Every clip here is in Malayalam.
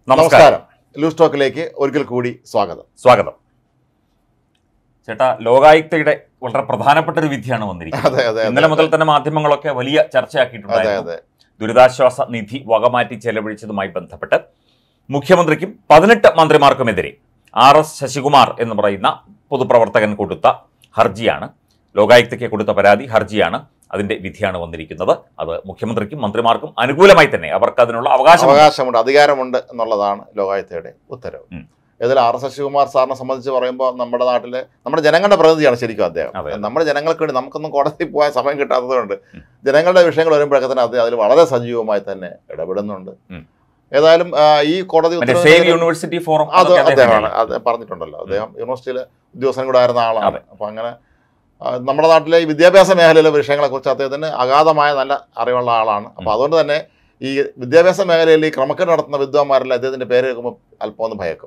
നമസ്കാരം ലൂസ് ടോക്കിലേക്ക് ഒരിക്കൽ കൂടി സ്വാഗതം സ്വാഗതം ചേട്ടാ ലോകായുക്തയുടെ വളരെ പ്രധാനപ്പെട്ട ഒരു വിധിയാണ് വന്നിരിക്കുന്നത് അതെ അതെ ഇന്നലെ അതെ മുതൽ തന്നെ മാധ്യമങ്ങളൊക്കെ വലിയ അതെ ചർച്ചയാക്കിയിട്ടുണ്ടായിരുന്നു അതെ ദുരിതാശ്വാസ നിധി വകമാറ്റി ചെലവഴിച്ചതുമായി ബന്ധപ്പെട്ട് മുഖ്യമന്ത്രിക്കും പതിനെട്ട് മന്ത്രിമാർക്കുമെതിരെ ആർ എസ് ശശികുമാർ എന്ന് പറയുന്ന പൊതുപ്രവർത്തകൻ കൊടുത്ത ഹർജിയാണ് ലോകായുക്തയ്ക്ക് കൊടുത്ത പരാതി ഹർജിയാണ് അതിന്റെ വിധിയാണ് വന്നിരിക്കുന്നത് അത് മുഖ്യമന്ത്രിക്കും മന്ത്രിമാർക്കും അനുകൂലമായി തന്നെ അവർക്ക് അതിനുള്ള അവകാശം അവകാശമുണ്ട് അധികാരമുണ്ട് എന്നുള്ളതാണ് ലോകായുക്തയുടെ ഉത്തരവ് ഉം. ഇതിൽ ആർ എസ് ശശികുമാർ സാറിനെ സംബന്ധിച്ച് പറയുമ്പോൾ നമ്മുടെ നാട്ടിലെ നമ്മുടെ ജനങ്ങളുടെ പ്രതിനിധിയാണ് ശരിക്കും അദ്ദേഹം അതെ. നമ്മുടെ ജനങ്ങൾക്ക് വേണ്ടി നമുക്കൊന്നും കോടതിയിൽ പോകാൻ സമയം കിട്ടാത്തതുകൊണ്ട് ഉം. ജനങ്ങളുടെ വിഷയങ്ങൾ വരുമ്പോഴൊക്കെ തന്നെ അദ്ദേഹം അതിൽ വളരെ സജീവമായി തന്നെ ഇടപെടുന്നുണ്ട് ഉം. ഏതായാലും ആ, ഈ കോടതി മറ്റേ ഉത്തരവിനെതിരെ- സേവ് യൂണിവേഴ്സിറ്റി ഫോറം അത് അതൊക്കെ അദ്ദേഹമാണ് അദ്ദേഹത്തിൻ്റെ അത് പറഞ്ഞിട്ടുണ്ടല്ലോ അദ്ദേഹം യൂണിവേഴ്സിറ്റിയിലെ ഉദ്യോഗസ്ഥൻ കൂടെ ആയിരുന്ന ആളാണ് അതെ. അപ്പോൾ അങ്ങനെ ആ, നമ്മുടെ നാട്ടിലെ ഈ വിദ്യാഭ്യാസ മേഖലയിലെ വിഷയങ്ങളെക്കുറിച്ച് അദ്ദേഹത്തിന് അഗാധമായ നല്ല അറിവുള്ള ആളാണ് അപ്പോൾ അതുകൊണ്ട് തന്നെ ഈ വിദ്യാഭ്യാസ മേഖലയിൽ ഈ ക്രമക്കേട് നടത്തുന്ന വിദ്വാന്മാരെല്ലാം അദ്ദേഹത്തിന്റെ പേര് കേൾക്കുമ്പോൾ അല്പം ഒന്ന് ഭയക്കും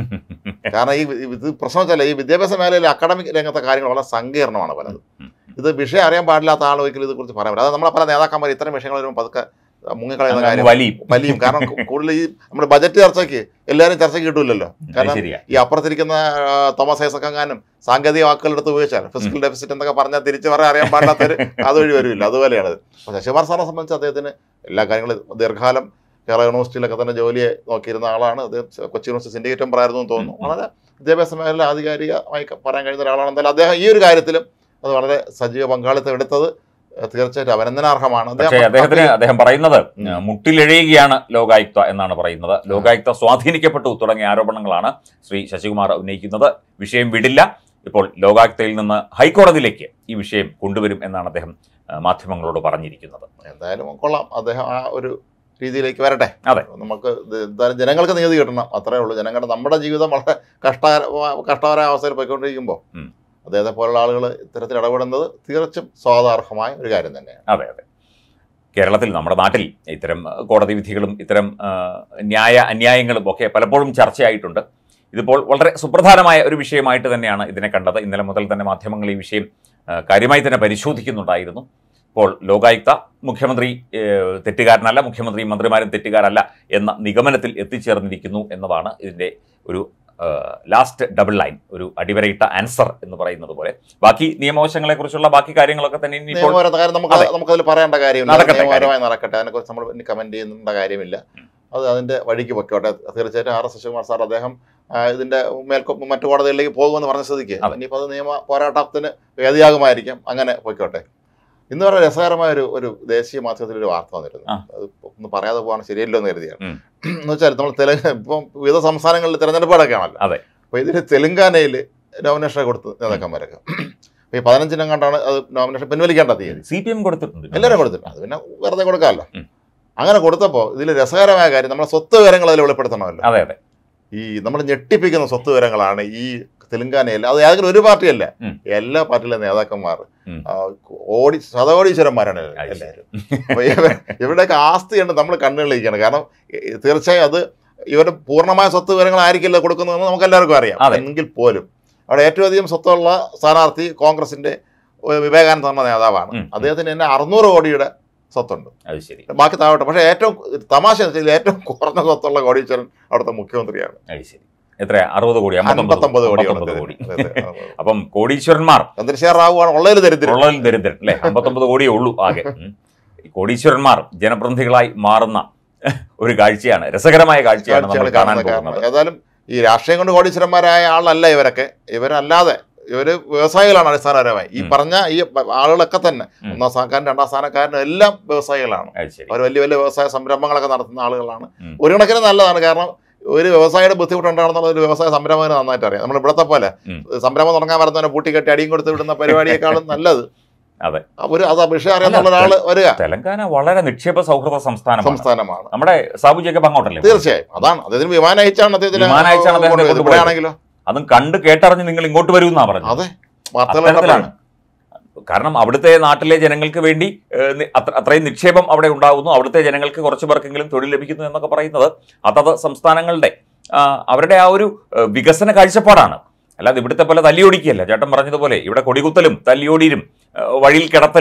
കാരണം ഈ വി- ഇത് പ്രശ്നം വെച്ചാൽ ഈ വിദ്യാഭ്യാസ മേഖലയിലെ അക്കാഡമിക് രംഗത്തെ കാര്യങ്ങൾ വളരെ സങ്കീർണമാണ് പലതും ഇത് വിഷയം അറിയാൻ പാടില്ലാത്ത ആൾ ഒരിക്കലും ഇതേക്കുറിച്ച് പറയാൻ പറ്റില്ല അത് നമ്മളെ പല നേതാക്കന്മാർ ഇത്തരം വിഷയങ്ങൾ വരുമ്പോൾ പതുക്കെ മുങ്ങിക്കളയുന്ന കാര്യം വലിയും വലിയും കാരണം കൂടുതൽ ഈ നമ്മുടെ ബജറ്റ് ചർച്ചയ്ക്ക് എല്ലാവരും ചർച്ചയ്ക്ക് കിട്ടൂലല്ലോ അത് കാരണം ശരിയാ ഈ അപ്പുറത്തിരിക്കുന്ന ആ, തോമസ് ഐസക്കങ്ങാനും സാങ്കേതിക വാക്കുകൾ എടുത്ത് ഉപയോഗിച്ചാൽ ഫിസിക്കൽ ഡെഫിസിറ്റ് എന്നൊക്കെ പറഞ്ഞാൽ തിരിച്ചു പറയാൻ അറിയാൻ പാടില്ലാത്തൊരു അതുവഴി വരില്ല അതുപോലെയാണ് അത് അപ്പോൾ ശശികുമാർ സാറിനെ സംബന്ധിച്ച് അദ്ദേഹത്തിന് എല്ലാ കാര്യങ്ങളും ദീർഘകാലം കേരള യൂണിവേഴ്സിറ്റിയിലൊക്കെ തന്നെ ജോലിയെ നോക്കിയിരുന്ന ആളാണ് അദ്ദേഹം കൊച്ചി യൂണിവേഴ്സിറ്റി സിൻഡിക്കേറ്റ് മെമ്പറായിരുന്നു എന്ന് തോന്നുന്നു വളരെ വിദ്യാഭ്യാസ മേഖല ആധികാരികമായി പറയാൻ കഴിയുന്ന ഒരാളാണ് എന്തായാലും അദ്ദേഹം ഈ ഒരു കാര്യത്തിലും അത് വളരെ സജീവ പങ്കാളിത്തം എടുത്തത് ഏഹ്, തീർച്ചയായിട്ടും അഭിനന്ദനാർഹമാണ് പക്ഷേ അദ്ദേഹത്തിന് അദ്ദേഹം പറയുന്നത് ഉം. മുട്ടിലെഴയുകയാണ് ലോകായുക്ത എന്നാണ് പറയുന്നത് ലോകായുക്ത സ്വാധീനിക്കപ്പെട്ടു തുടങ്ങിയ ആരോപണങ്ങളാണ് ശ്രീ ശശികുമാർ ഉന്നയിക്കുന്നത് വിഷയം വിടില്ല ഇപ്പോൾ ലോകായുക്തയിൽ നിന്ന് ഹൈക്കോടതിയിലേക്ക് ഈ വിഷയം കൊണ്ടുവരും എന്നാണ് അദ്ദേഹം ആ, മാധ്യമങ്ങളോട് പറഞ്ഞിരിക്കുന്നത് എന്തായാലും കൊള്ളാം അദ്ദേഹം ആ ഒരു രീതിയിലേക്ക് വരട്ടെ അതെ. നമുക്ക് ഇത് എന്തായാലും ജനങ്ങൾക്ക് നീതി കിട്ടണം അത്രേ ഉള്ളൂ ജനങ്ങളുടെ നമ്മുടെ ജീവിതം വളരെ കഷ്ടകര കഷ്ടകരമായ അവസ്ഥയിൽ പോയിക്കൊണ്ടിരിക്കുമ്പോൾ ഉം. അദ്ദേഹത്തെ പോലുള്ള ആളുകൾ ഇത്തരത്തിൽ ഇടപെടുന്നത് തീർച്ചും സ്വാഗതാർഹമായ ഒരു കാര്യം തന്നെയാണ് അതെ അതെ കേരളത്തിൽ നമ്മുടെ നാട്ടിൽ ഇത്തരം ആ, കോടതി വിധികളും ഇത്തരം ആ, ന്യായ അന്യായങ്ങളും ഒക്കെ പലപ്പോഴും ചർച്ചയായിട്ടുണ്ട് ഇതിപ്പോൾ വളരെ സുപ്രധാനമായ ഒരു വിഷയമായിട്ട് തന്നെയാണ് ഇതിനെ കണ്ടത് ഇന്നലെ മുതൽ തന്നെ മാധ്യമങ്ങൾ ഈ വിഷയം ആ, കാര്യമായി തന്നെ പരിശോധിക്കുന്നുണ്ടായിരുന്നു ഇപ്പോൾ ലോകായുക്ത മുഖ്യമന്ത്രി ഏഹ്, തെറ്റുകാരനല്ല മുഖ്യമന്ത്രിയും മന്ത്രിമാരും തെറ്റുകാരല്ല എന്ന നിഗമനത്തിൽ എത്തിച്ചേർന്നിരിക്കുന്നു എന്നതാണ് ഇതിൻ്റെ ഒരു ലാസ്റ്റ് ഡബിൾ ലൈൻ ഒരു അടിവരയിട്ട ആൻസർ എന്ന് പറയുന്നത് പോലെ ബാക്കി നിയമവശങ്ങളെക്കുറിച്ചുള്ള ബാക്കി കാര്യങ്ങളൊക്കെ തന്നെ ഇനിയിപ്പോൾ നിയമപരമായ കാര്യം നമുക്ക് അതെ. നമുക്കതിൽ പറയേണ്ട കാര്യമില്ല നടക്കട്ടെ നിയമപരമായി നടക്കട്ടെ അതിനെക്കുറിച്ച് നമ്മൾ ഇനി കമന്റ് ചെയ്യുന്ന കാര്യമില്ല അത് അതിന്റെ വഴിക്ക് പൊയ്ക്കോട്ടെ തീർച്ചയായിട്ടും ആർ എസ് ശശികുമാർ സാർ അദ്ദേഹം ആ, ഇതിന്റെ മേൽക്കോ മറ്റു കോടതികളിലേക്ക് പോകുമെന്ന് പറഞ്ഞ സ്ഥിതിക്ക് അതെ. ഇനിയിപ്പോൾ അത് നിയമ പോരാട്ടത്തിന് വേദിയാകുമായിരിക്കാം അങ്ങനെ പൊയ്ക്കോട്ടെ ഇന്ന് വളരെ രസകരമായ ഒരു ഒരു ദേശീയ മാധ്യമത്തിൽ ഒരു വാർത്ത വന്നിരുന്നു ആ. അത് ഒന്ന് പറയാതെ പോകാൻ ശരിയല്ലോ എന്ന് കരുതിയാണ് ഉം. എന്ന് വെച്ചാൽ നമ്മൾ തെലുങ്ക് ഇപ്പം വിവിധ സംസ്ഥാനങ്ങളിൽ തെരഞ്ഞെടുപ്പുകളൊക്കെ ആണല്ലോ അതെ. അപ്പോൾ ഇതിൽ തെലുങ്കാനയിൽ നോമിനേഷൻ കൊടുത്തു നേതാക്കന്മാരൊക്കെ അപ്പോൾ ഈ പതിനഞ്ചിനം കണ്ടാണ് അത് നോമിനേഷൻ പിൻവലിക്കേണ്ട തീയതി സി പി എം കൊടുത്തിട്ടുണ്ട് എല്ലാവരും കൊടുത്തിട്ടുണ്ട് അത് പിന്നെ വെറുതെ കൊടുക്കാമല്ലോ ഉം. അങ്ങനെ കൊടുത്തപ്പോൾ ഇതിൽ രസകരമായ കാര്യം നമ്മുടെ സ്വത്ത് വിവരങ്ങൾ അതിൽ വെളിപ്പെടുത്തണമല്ലോ അതെ അതെ ഈ നമ്മൾ ഞെട്ടിപ്പിക്കുന്ന സ്വത്ത് വിവരങ്ങളാണ് ഈ തെലുങ്കാനയിൽ അത് ഏതെങ്കിലും ഒരു പാർട്ടിയല്ല ഉം. എല്ലാ പാർട്ടിയിലെ നേതാക്കന്മാർ ഉം. ആ, ഓടി ശതകോടീശ്വരന്മാരാണ് അത് ശരി. എല്ലാവരും അപ്പോൾ ഇവ- ഇവരുടെയൊക്കെ ആസ്തിയുണ്ട് നമ്മൾ കണ്ണുകളിരിക്കുകയാണ് കാരണം ഈ തീർച്ചയായും അത് ഇവരുടെ പൂർണ്ണമായ സ്വത്ത് വിവരങ്ങളായിരിക്കില്ല കൊടുക്കുന്നതെന്ന് നമുക്ക് എല്ലാവർക്കും അറിയാം അതെ. എങ്കിൽ പോലും അവിടെ ഏറ്റവും അധികം സ്വത്തുള്ള സ്ഥാനാർത്ഥി കോൺഗ്രസിന്റെ ഒരു വിവേകാനന്ദ എന്ന നേതാവാണ് ഉം. അദ്ദേഹത്തിന് തന്നെ അറുന്നൂറ് കോടിയുടെ സ്വത്തുണ്ട് അത് ശരി ബാക്കി താഴോട്ടെ പക്ഷേ ഏറ്റവും തമാശ എന്ന് വെച്ചാൽ ഏറ്റവും കുറഞ്ഞ സ്വത്തുള്ള കോടീശ്വരൻ അവിടുത്തെ മുഖ്യമന്ത്രിയാണ് അത് ശരി എത്ര അറുപത് കോടി അൻപത്തൊമ്പത് കോടി അമ്പത്തൊമ്പത് കോടി അപ്പം കോടീശ്വരന്മാർ ചന്ദ്രശേഖർ റാവു ആണ് ഉള്ളതിൽ ദരിദ്രം ഉള്ളതിൽ ദരിദ്രൻ അല്ലെ അമ്പത്തൊമ്പത് കോടിയേ ഉള്ളൂ ആകെ ഉം. ഈ കോടീശ്വരന്മാർ ജനപ്രതിനിധികളായി മാറുന്ന ഒരു കാഴ്ചയാണ് രസകരമായ കാഴ്ചയാണ് നമ്മൾ കാഴ്ചകൾ കാണാൻ കാണുന്ന പോകുന്നത് കാരണം ഏതായാലും ഈ രാഷ്ട്രീയം കൊണ്ട് കോടീശ്വരന്മാരായ ആളല്ല ഇവരൊക്കെ ഇവരല്ലാതെ ഇവര് വ്യവസായികളാണ് അടിസ്ഥാനപരമായി ഈ ഉം. പറഞ്ഞ ഈ ആളുകളൊക്കെ തന്നെ ഉം. ഒന്നാം സ്ഥാനക്കാരൻ രണ്ടാം സ്ഥാനക്കാരനും എല്ലാം വ്യവസായികളാണ് അത് ശരി അവർ വലിയ വലിയ വ്യവസായ സംരംഭങ്ങളൊക്കെ നടത്തുന്ന ആളുകളാണ് ഉം. ഒരു കണക്കിന് നല്ലതാണ് കാരണം ഒരു വ്യവസായിയുടെ ബുദ്ധിമുട്ടുണ്ടാകുന്നുള്ള ഒരു വ്യവസായ സംരംഭത്തിന് നന്നായിട്ട് അറിയാം നമ്മൾ ഇവിടത്തെ പോലെ ഉം. സംരംഭം തുടങ്ങാൻ വരുന്നവനെ പൂട്ടിക്കെട്ടി അടിയും കൊടുത്ത് വിടുന്ന പരിപാടിയേക്കാളും നല്ലത് അതെ. ആ ഒരു അത് ആ വിഷയം അറിയാന്നുള്ള ഒരാൾ വരിക തെലങ്കാന വളരെ നിക്ഷേപ സൗഹൃദ സംസ്ഥാനമാണ് സംസ്ഥാനമാണ് നമ്മുടെ സാബു ജേക്കബ് അങ്ങോട്ടല്ലേ തീർച്ചയായും അതാണ് അദ്ദേഹത്തിന് വിമാനം അയച്ചാണ് അദ്ദേഹത്തിന് വിമാനം അയച്ചാണ് അദ്ദേഹത്തെ കൊണ്ടുപോയത്. കൊണ്ടുപോയത്. ഇവിടെയാണെങ്കിലോ അതും കണ്ട് കേട്ടറിഞ്ഞ് നിങ്ങൾ ഇങ്ങോട്ട് വരൂ എന്നാ പറഞ്ഞത് അതെ വാർത്തകൾ അത്തരത്തിലാണ് കാരണം അവിടുത്തെ നാട്ടിലെ ജനങ്ങൾക്ക് വേണ്ടി ഏഹ്, നി- അത്ര അത്രയും നിക്ഷേപം അവിടെ ഉണ്ടാകുന്നു അവിടുത്തെ ജനങ്ങൾക്ക് കുറച്ച് പേർക്കെങ്കിലും തൊഴിൽ ലഭിക്കുന്നു എന്നൊക്കെ പറയുന്നത് അതത് സംസ്ഥാനങ്ങളുടെ ആ, അവരുടെ ആ ഒരു ഏഹ്, വികസന കാഴ്ചപ്പാടാണ് അല്ലാതെ ഇവിടുത്തെ പോലെ തല്ലിയോടിക്കുകയല്ല ചേട്ടൻ പറഞ്ഞതുപോലെ ഇവിടെ കൊടികുത്തലും തല്ലിയോടിയിലും ഏഹ്, വഴിയിൽ കിടത്തലും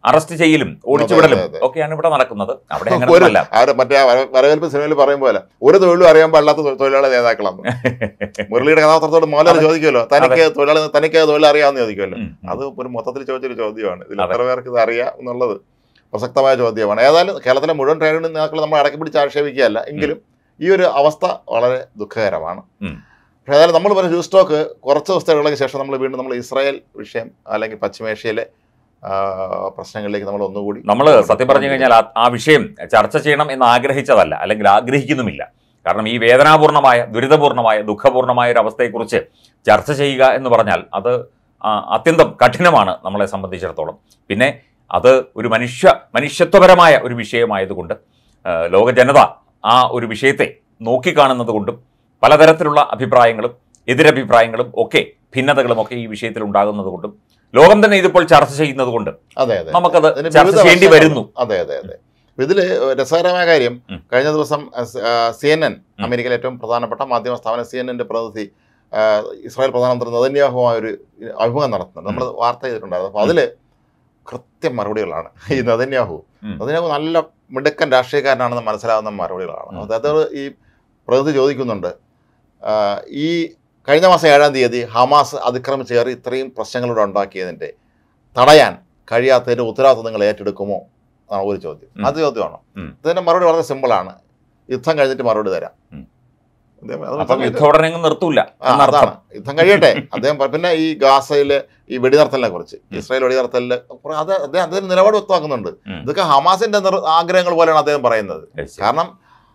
അറസ്റ്റ് ചെയ്യലും ഓടിച്ചുവിടലും അതെ, അതെ. ഒക്കെയാണ് ഇവിടെ നടക്കുന്നത് അവിടെ ഒരു അങ്ങനെയൊന്നുമല്ല ആര് മറ്റേ ആ വര- വരവേൽപ്പ് സിനിമയിൽ പറയും പോലെ ഒരു തൊഴിലും അറിയാൻ പാടില്ലാത്ത തൊ- തൊഴിലാളി നേതാക്കളാണ് മുരളിയുടെ കഥാപാത്രത്തോട് മോഹൻലാൽ അതെ. ചോദിക്കുമല്ലോ തനിക്ക് തൊഴിലാളി തനിക്ക് തൊഴിൽ അറിയാമെന്ന് ചോദിക്കുമല്ലോ ഉം, ഉം. അത് ഒരു മൊത്തത്തിൽ ചോദിച്ചൊരു ചോദ്യമാണ് ഇതിൽ അതെ. എത്ര പേർക്ക് ഇത് അറിയാം എന്നുള്ളത് പ്രസക്തമായ ചോദ്യമാണ് ഏതായാലും കേരളത്തിലെ മുഴുവൻ ട്രേഡ് യൂണിയൻ നേതാക്കൾ നമ്മൾ അടക്കി പിടിച്ച് ആക്ഷേപിക്കുകയല്ല എങ്കിലും ഈ ഒരു അവസ്ഥ വളരെ ദുഃഖകരമാണ് ഉം. പക്ഷേ ഏതായാലും നമ്മൾ പറഞ്ഞ ന്യൂസ് സ്റ്റോക്ക് കുറച്ച് ദിവസത്തേക്ക് ശേഷം നമ്മൾ വീണ്ടും നമ്മൾ ഇസ്രായേൽ വിഷയം അല്ലെങ്കിൽ പശ്ചിമേഷ്യയിലെ ആ, പ്രശ്നങ്ങളിലേക്ക് നമ്മൾ ഒന്നുകൂടി നമ്മൾ സത്യം പറഞ്ഞു കഴിഞ്ഞാൽ ആ- ആ വിഷയം ചർച്ച ചെയ്യണം എന്ന് ആഗ്രഹിച്ചതല്ല അല്ലെങ്കിൽ ആഗ്രഹിക്കുന്നുമില്ല കാരണം ഈ വേദനാപൂർണമായ ദുരിതപൂർണമായ ദുഃഖപൂർണമായ ഒരു അവസ്ഥയെക്കുറിച്ച് ചർച്ച ചെയ്യുക എന്ന് പറഞ്ഞാൽ അത് ആ, അത്യന്തം കഠിനമാണ് നമ്മളെ സംബന്ധിച്ചിടത്തോളം പിന്നെ അത് ഒരു മനുഷ്യ മനുഷ്യത്വപരമായ ഒരു വിഷയമായതുകൊണ്ട് ആ, ലോക ജനത ആ ഒരു വിഷയത്തെ നോക്കിക്കാണുന്നത് കൊണ്ടും പലതരത്തിലുള്ള അഭിപ്രായങ്ങളും എതിരഭിപ്രായങ്ങളും ഒക്കെ ഭിന്നതകളും ഒക്കെ ഈ വിഷയത്തിൽ ഉണ്ടാകുന്നത് കൊണ്ടും ലോകം തന്നെ ഇതിപ്പോൾ ചർച്ച ചെയ്യുന്നത് കൊണ്ട് അതെ അതെ നമുക്കത് അതിന് ചർച്ച വിവിധ ചെയ്യേണ്ടി വശങ്ങളുണ്ട്. വരുന്നു അതെ അതെ അതെ ഇതിൽ രസകരമായ കാര്യം ഉം. കഴിഞ്ഞ ദിവസം സി എൻ എൻ ഉം. അമേരിക്കയിലെ ഏറ്റവും പ്രധാനപ്പെട്ട മാധ്യമ സ്ഥാപനം സി എൻ എൻ്റെ പ്രതിനിധി ആ, ഇസ്രായേൽ പ്രധാനമന്ത്രി നെതന്യാഹുമായ ഒരു അഭിമുഖം നടത്തുന്നുണ്ട് നമ്മൾ വാർത്ത ചെയ്തിട്ടുണ്ടായിരുന്നു അപ്പോൾ അതിൽ കൃത്യം മറുപടികളാണ് ഈ നെതന്യാഹു ഉം. നെതന്യാഹു നല്ല മിടുക്കൻ രാഷ്ട്രീയക്കാരനാണെന്ന് മനസ്സിലാവുന്ന മറുപടികളാണ് ഉം. അതായത് ഈ പ്രതിനിധി ചോദിക്കുന്നുണ്ട് ആ, ഈ കഴിഞ്ഞ മാസം ഏഴാം തീയതി ഹമാസ് അതിക്രമിച്ച് കയറി ഇത്രയും പ്രശ്നങ്ങളിവിടെ ഉണ്ടാക്കിയതിൻ്റെ തടയാൻ കഴിയാത്തതിൻ്റെ ഉത്തരവാദിത്വം നിങ്ങൾ ഏറ്റെടുക്കുമോ ആണ് ഒരു ചോദ്യം ഉം. അത് ചോദ്യമാണ് ഉം. ഇതിന്റെ മറുപടി വളരെ സിമ്പിളാണ് യുദ്ധം കഴിഞ്ഞിട്ട് മറുപടി തരാം ഉം. അദ്ദേഹം അത് അപ്പം സമയത്ത് യുദ്ധം ഉടനെ അങ്ങ് നിർത്തൂല ആ, എന്നർത്ഥം അതാണ് യുദ്ധം കഴിയട്ടെ അദ്ദേഹം പ- പിന്നെ ഈ ഗാസയിലെ ഈ വെടിനിർത്തലിനെ കുറിച്ച് ഉം. ഇസ്രായേൽ വെടിനിർത്തലില് കുറെ അത് അദ്ദേഹം അദ്ദേഹം നിലപാട് വ്യക്തമാക്കുന്നുണ്ട് ഉം. ഇതൊക്കെ ഹമാസിന്റെ നിർ- ആഗ്രഹങ്ങൾ പോലെയാണ് അദ്ദേഹം പറയുന്നത് Yes, yes. കാരണം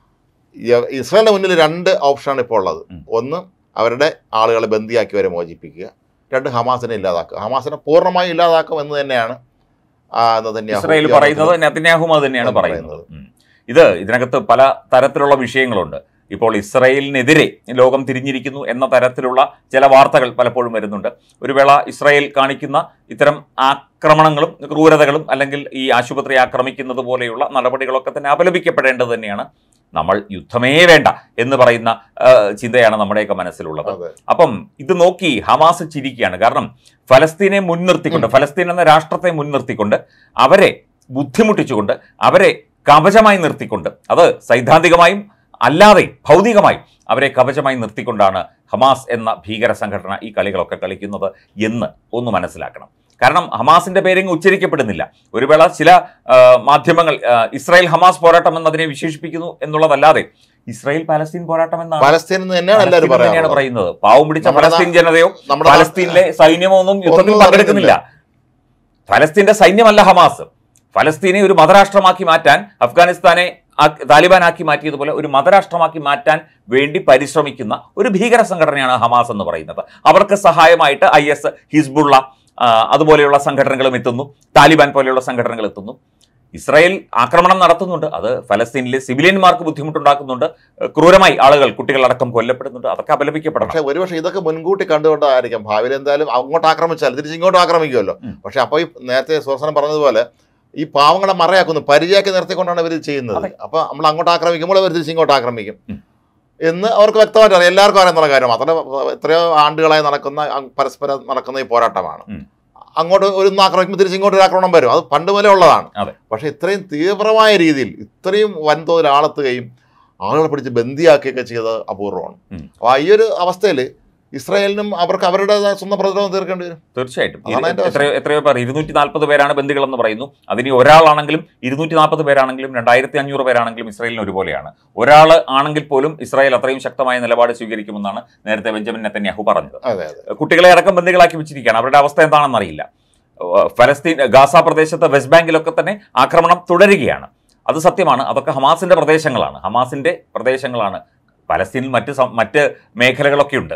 ഈ- ഇസ്രായേലിന്റെ മുന്നിൽ രണ്ട് ഓപ്ഷനാണ് ഇപ്പോൾ ഉള്ളത് ഉം. ഒന്ന് അവരുടെ ആളുകളെ ബന്ദിയാക്കി വരെ മോചിപ്പിക്കുക രണ്ട് ഹമാസിനെ ഇല്ലാതാക്കുക ഹമാസിനെ പൂർണ്ണമായും ഇല്ലാതാക്കും എന്ന് തന്നെയാണ് ആ, നെതന്യാഹു ഇസ്രായേൽ ഈ പറയുന്നത് നെതന്യാഹും അത് തന്നെയാണ് ആണ് പറയുന്നത് ഉം. ഇത് ഇതിനകത്ത് പല തരത്തിലുള്ള വിഷയങ്ങളുണ്ട് ഇപ്പോൾ ഇസ്രായേലിനെതിരെ ലോകം തിരിഞ്ഞിരിക്കുന്നു എന്ന തരത്തിലുള്ള ചില വാർത്തകൾ പലപ്പോഴും വരുന്നുണ്ട് ഒരു വേള ഇസ്രായേൽ കാണിക്കുന്ന ഇത്തരം ആക്രമണങ്ങളും ക്രൂരതകളും അല്ലെങ്കിൽ ഈ ആശുപത്രി ആക്രമിക്കുന്നത് പോലെയുള്ള നടപടികളൊക്കെ തന്നെ അപലപിക്കപ്പെടേണ്ടത് തന്നെയാണ് നമ്മൾ യുദ്ധമേ വേണ്ട എന്ന് പറയുന്ന ആ, ചിന്തയാണ് നമ്മുടെയൊക്കെ മനസ്സിലുള്ളത് അതെ അപ്പം ഇത് നോക്കി ഹമാസ് ചിരിക്കുകയാണ് കാരണം ഫലസ്തീനെ മുൻനിർത്തിക്കൊണ്ട് ഫലസ്തീൻ എന്ന രാഷ്ട്രത്തെ മുൻനിർത്തിക്കൊണ്ട് അവരെ ബുദ്ധിമുട്ടിച്ചുകൊണ്ട് അവരെ കവചമായി നിർത്തിക്കൊണ്ട് അത് സൈദ്ധാന്തികമായും അല്ലാതെ ഭൗതികമായും അവരെ കവചമായി നിർത്തിക്കൊണ്ടാണ് ഹമാസ് എന്ന ഭീകര സംഘടന ഈ കളികളൊക്കെ കളിക്കുന്നത് എന്ന് ഒന്ന് മനസ്സിലാക്കണം കാരണം ഹമാസിന്റെ പേരിങ് ഉച്ചരിക്കപ്പെടുന്നില്ല ഒരു വേള ചില ആ, മാധ്യമങ്ങൾ ആ, ഇസ്രായേൽ ഹമാസ് പോരാട്ടം എന്നതിനെ വിശേഷിപ്പിക്കുന്നു എന്നുള്ളതല്ലാതെ ഇസ്രായേൽ പാലസ്തീൻ പോരാട്ടം എന്നാണ് പലസ്തീൻ എന്ന് തന്നെയാണ് എല്ലാവരും പലസ്തീൻ തന്നെയാണ് പറയുന്നത് പറയുന്നത് പാവം പിടിച്ച നമ്മുടെ ഫലസ്തീൻ ജനതയോ നമ്മുടെ ഫലസ്തീനിലെ സൈന്യമോ ഒന്നും യുദ്ധത്തിൽ ഒന്നും പങ്കെടുക്കുന്നില്ല ഫലസ്തീന്റെ സൈന്യമല്ല ഹമാസ് ഫലസ്തീനെ ഒരു മതരാഷ്ട്രമാക്കി മാറ്റാൻ അഫ്ഗാനിസ്ഥാനെ ആ- താലിബാനാക്കി മാറ്റിയതുപോലെ ഒരു മതരാഷ്ട്രമാക്കി മാറ്റാൻ വേണ്ടി പരിശ്രമിക്കുന്ന ഒരു ഭീകര സംഘടനയാണ് ഹമാസ് എന്ന് പറയുന്നത് അവർക്ക് സഹായമായിട്ട് ഐ എസ് ഹിസ്ബുള്ള ആ, അതുപോലെയുള്ള സംഘടനകളും എത്തുന്നു താലിബാൻ പോലെയുള്ള സംഘടനകൾ എത്തുന്നു ഇസ്രായേൽ ആക്രമണം നടത്തുന്നുണ്ട് അത് ഫലസ്തീനിലെ സിവിലിയന്മാർക്ക് ബുദ്ധിമുട്ടുണ്ടാക്കുന്നുണ്ട് ക്രൂരമായി ആളുകൾ കുട്ടികളടക്കം കൊല്ലപ്പെടുന്നുണ്ട് അതൊക്കെ അപലപിക്കപ്പെടണം പക്ഷെ ഒരുപക്ഷെ ഇതൊക്കെ മുൻകൂട്ടി കണ്ടുകൊണ്ടായിരിക്കും ഭാവിയിൽ എന്തായാലും അങ്ങോട്ട് ആക്രമിച്ചാൽ തിരിച്ച് ഇങ്ങോട്ട് ആക്രമിക്കുമല്ലോ ഉം. പക്ഷെ അപ്പോൾ ഈ നേരത്തെ സുഹസനം പറഞ്ഞതുപോലെ ഈ പാവങ്ങളെ മറയാക്കുന്നു പരിചയാക്കി നിർത്തിക്കൊണ്ടാണ് ഇവർ ചെയ്യുന്നത് അതെ. അപ്പൊ നമ്മൾ അങ്ങോട്ട് ആക്രമിക്കുമ്പോൾ അവർ തിരിച്ച് ഇങ്ങോട്ട് ആക്രമിക്കും ഉം. എന്ന് അവർക്ക് വ്യക്തമായിട്ട് അറിയാം എല്ലാവർക്കും അറിയാവുന്ന കാര്യം മാത്രമല്ല എത്രയോ ആണ്ടുകളായി നടക്കുന്ന അ- പരസ്പരം നടക്കുന്ന ഈ പോരാട്ടമാണ് ഉം. അങ്ങോട്ട് ഒരു ഒന്ന് ആക്രമിക്കുമ്പോൾ തിരിച്ച് ഇങ്ങോട്ട് ഒരു ആക്രമണം വരും അത് പണ്ട് മുതലേ ഉള്ളതാണ് അതെ. പക്ഷെ ഇത്രയും തീവ്രമായ രീതിയിൽ ഇത്രയും വൻതോതിൽ ആളെത്തുകയും ആളുകളെ പിടിച്ച് ബന്ദിയാക്കുകയൊക്കെ ചെയ്തത് അപൂർവമാണ് ഉം. അപ്പോൾ ഈ ഒരു അവസ്ഥയിൽ ഇസ്രായേലിനും അവർക്ക് അവരുടെ സ്വന്തം പ്രതിരോധം തീർക്കേണ്ടി വരും തീർച്ചയായിട്ടും അതാണ് അതിന്റെ എത്രയോ എത്രയോ പേർ ഇരുന്നൂറ്റി നാൽപ്പത് പേരാണ് ബന്ദികളെന്ന് പറയുന്നു അതിന് ഒരാളാണെങ്കിലും ഇരുന്നൂറ്റി നാൽപ്പത് പേരാണെങ്കിലും രണ്ടായിരത്തി അഞ്ഞൂറ് പേരാണെങ്കിലും ഇസ്രായേലിന് ഒരുപോലെയാണ് ഒരാൾ ആണെങ്കിൽ പോലും ഇസ്രായേൽ അത്രയും ശക്തമായ നിലപാട് സ്വീകരിക്കുമെന്നാണ് നേരത്തെ ബെഞ്ചമിൻ നെത്തന്യാഹു പറഞ്ഞത് അതെ അതെ കുട്ടികളെ അടക്കം ബന്ദികളാക്കി വെച്ചിരിക്കുകയാണ് അവരുടെ അവസ്ഥ എന്താണെന്ന് അറിയില്ല ഏഹ് ഫലസ്തീൻ ഗാസ പ്രദേശത്ത് വെസ്റ്റ് ബാങ്കിലൊക്കെ തന്നെ ആക്രമണം തുടരുകയാണ് അത് സത്യമാണ് അതൊക്കെ ഹമാസിന്റെ പ്രദേശങ്ങളാണ് ഹമാസിന്റെ പ്രദേശങ്ങളാണ് പലസ്തീനിൽ മറ്റ് സം- മറ്റ് മേഖലകളൊക്കെ ഉണ്ട്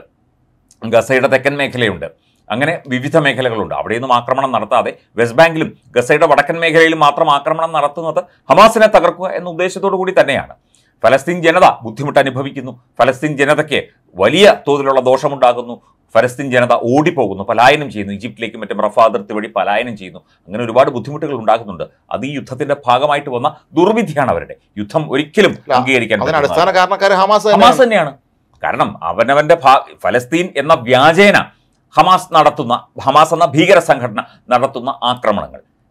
ഗസയുടെ തെക്കൻ മേഖലയുണ്ട് അങ്ങനെ വിവിധ മേഖലകളുണ്ട് അവിടെയൊന്നും ആക്രമണം നടത്താതെ വെസ്റ്റ് ബാങ്കിലും ഗസയുടെ വടക്കൻ മേഖലയിലും മാത്രം ആക്രമണം നടത്തുന്നത് ഹമാസിനെ തകർക്കുക എന്ന ഉദ്ദേശത്തോടു കൂടി തന്നെയാണ് ഫലസ്തീൻ ജനത ബുദ്ധിമുട്ട് അനുഭവിക്കുന്നു ഫലസ്തീൻ ജനതയ്ക്ക് വലിയ തോതിലുള്ള ദോഷമുണ്ടാകുന്നു ഫലസ്തീൻ ജനത ഓടിപ്പോകുന്നു പലായനം ചെയ്യുന്നു ഈജിപ്തിലേക്കും മറ്റും റഫ അതിർത്തി വഴി പലായനം ചെയ്യുന്നു അങ്ങനെ ഒരുപാട് ബുദ്ധിമുട്ടുകൾ ഉണ്ടാകുന്നുണ്ട് അത് ഈ യുദ്ധത്തിന്റെ ഭാഗമായിട്ട് വന്ന ദുർവിധിയാണ് അവരുടെ യുദ്ധം ഒരിക്കലും അല്ല, അംഗീകരിക്കാൻ അതിന് പറ്റുന്നതല്ല. അടിസ്ഥാന കാരണക്കാർ ഹമാസ് ഹമാസ് തന്നെയാണ്. തന്നെയാണ് കാരണം അവനവന്റെ ഭാ ഫലസ്തീൻ എന്ന വ്യാജേന ഹമാസ് നടത്തുന്ന ഹമാസ് എന്ന ഭീകര സംഘടന നടത്തുന്ന ആക്രമണങ്ങൾ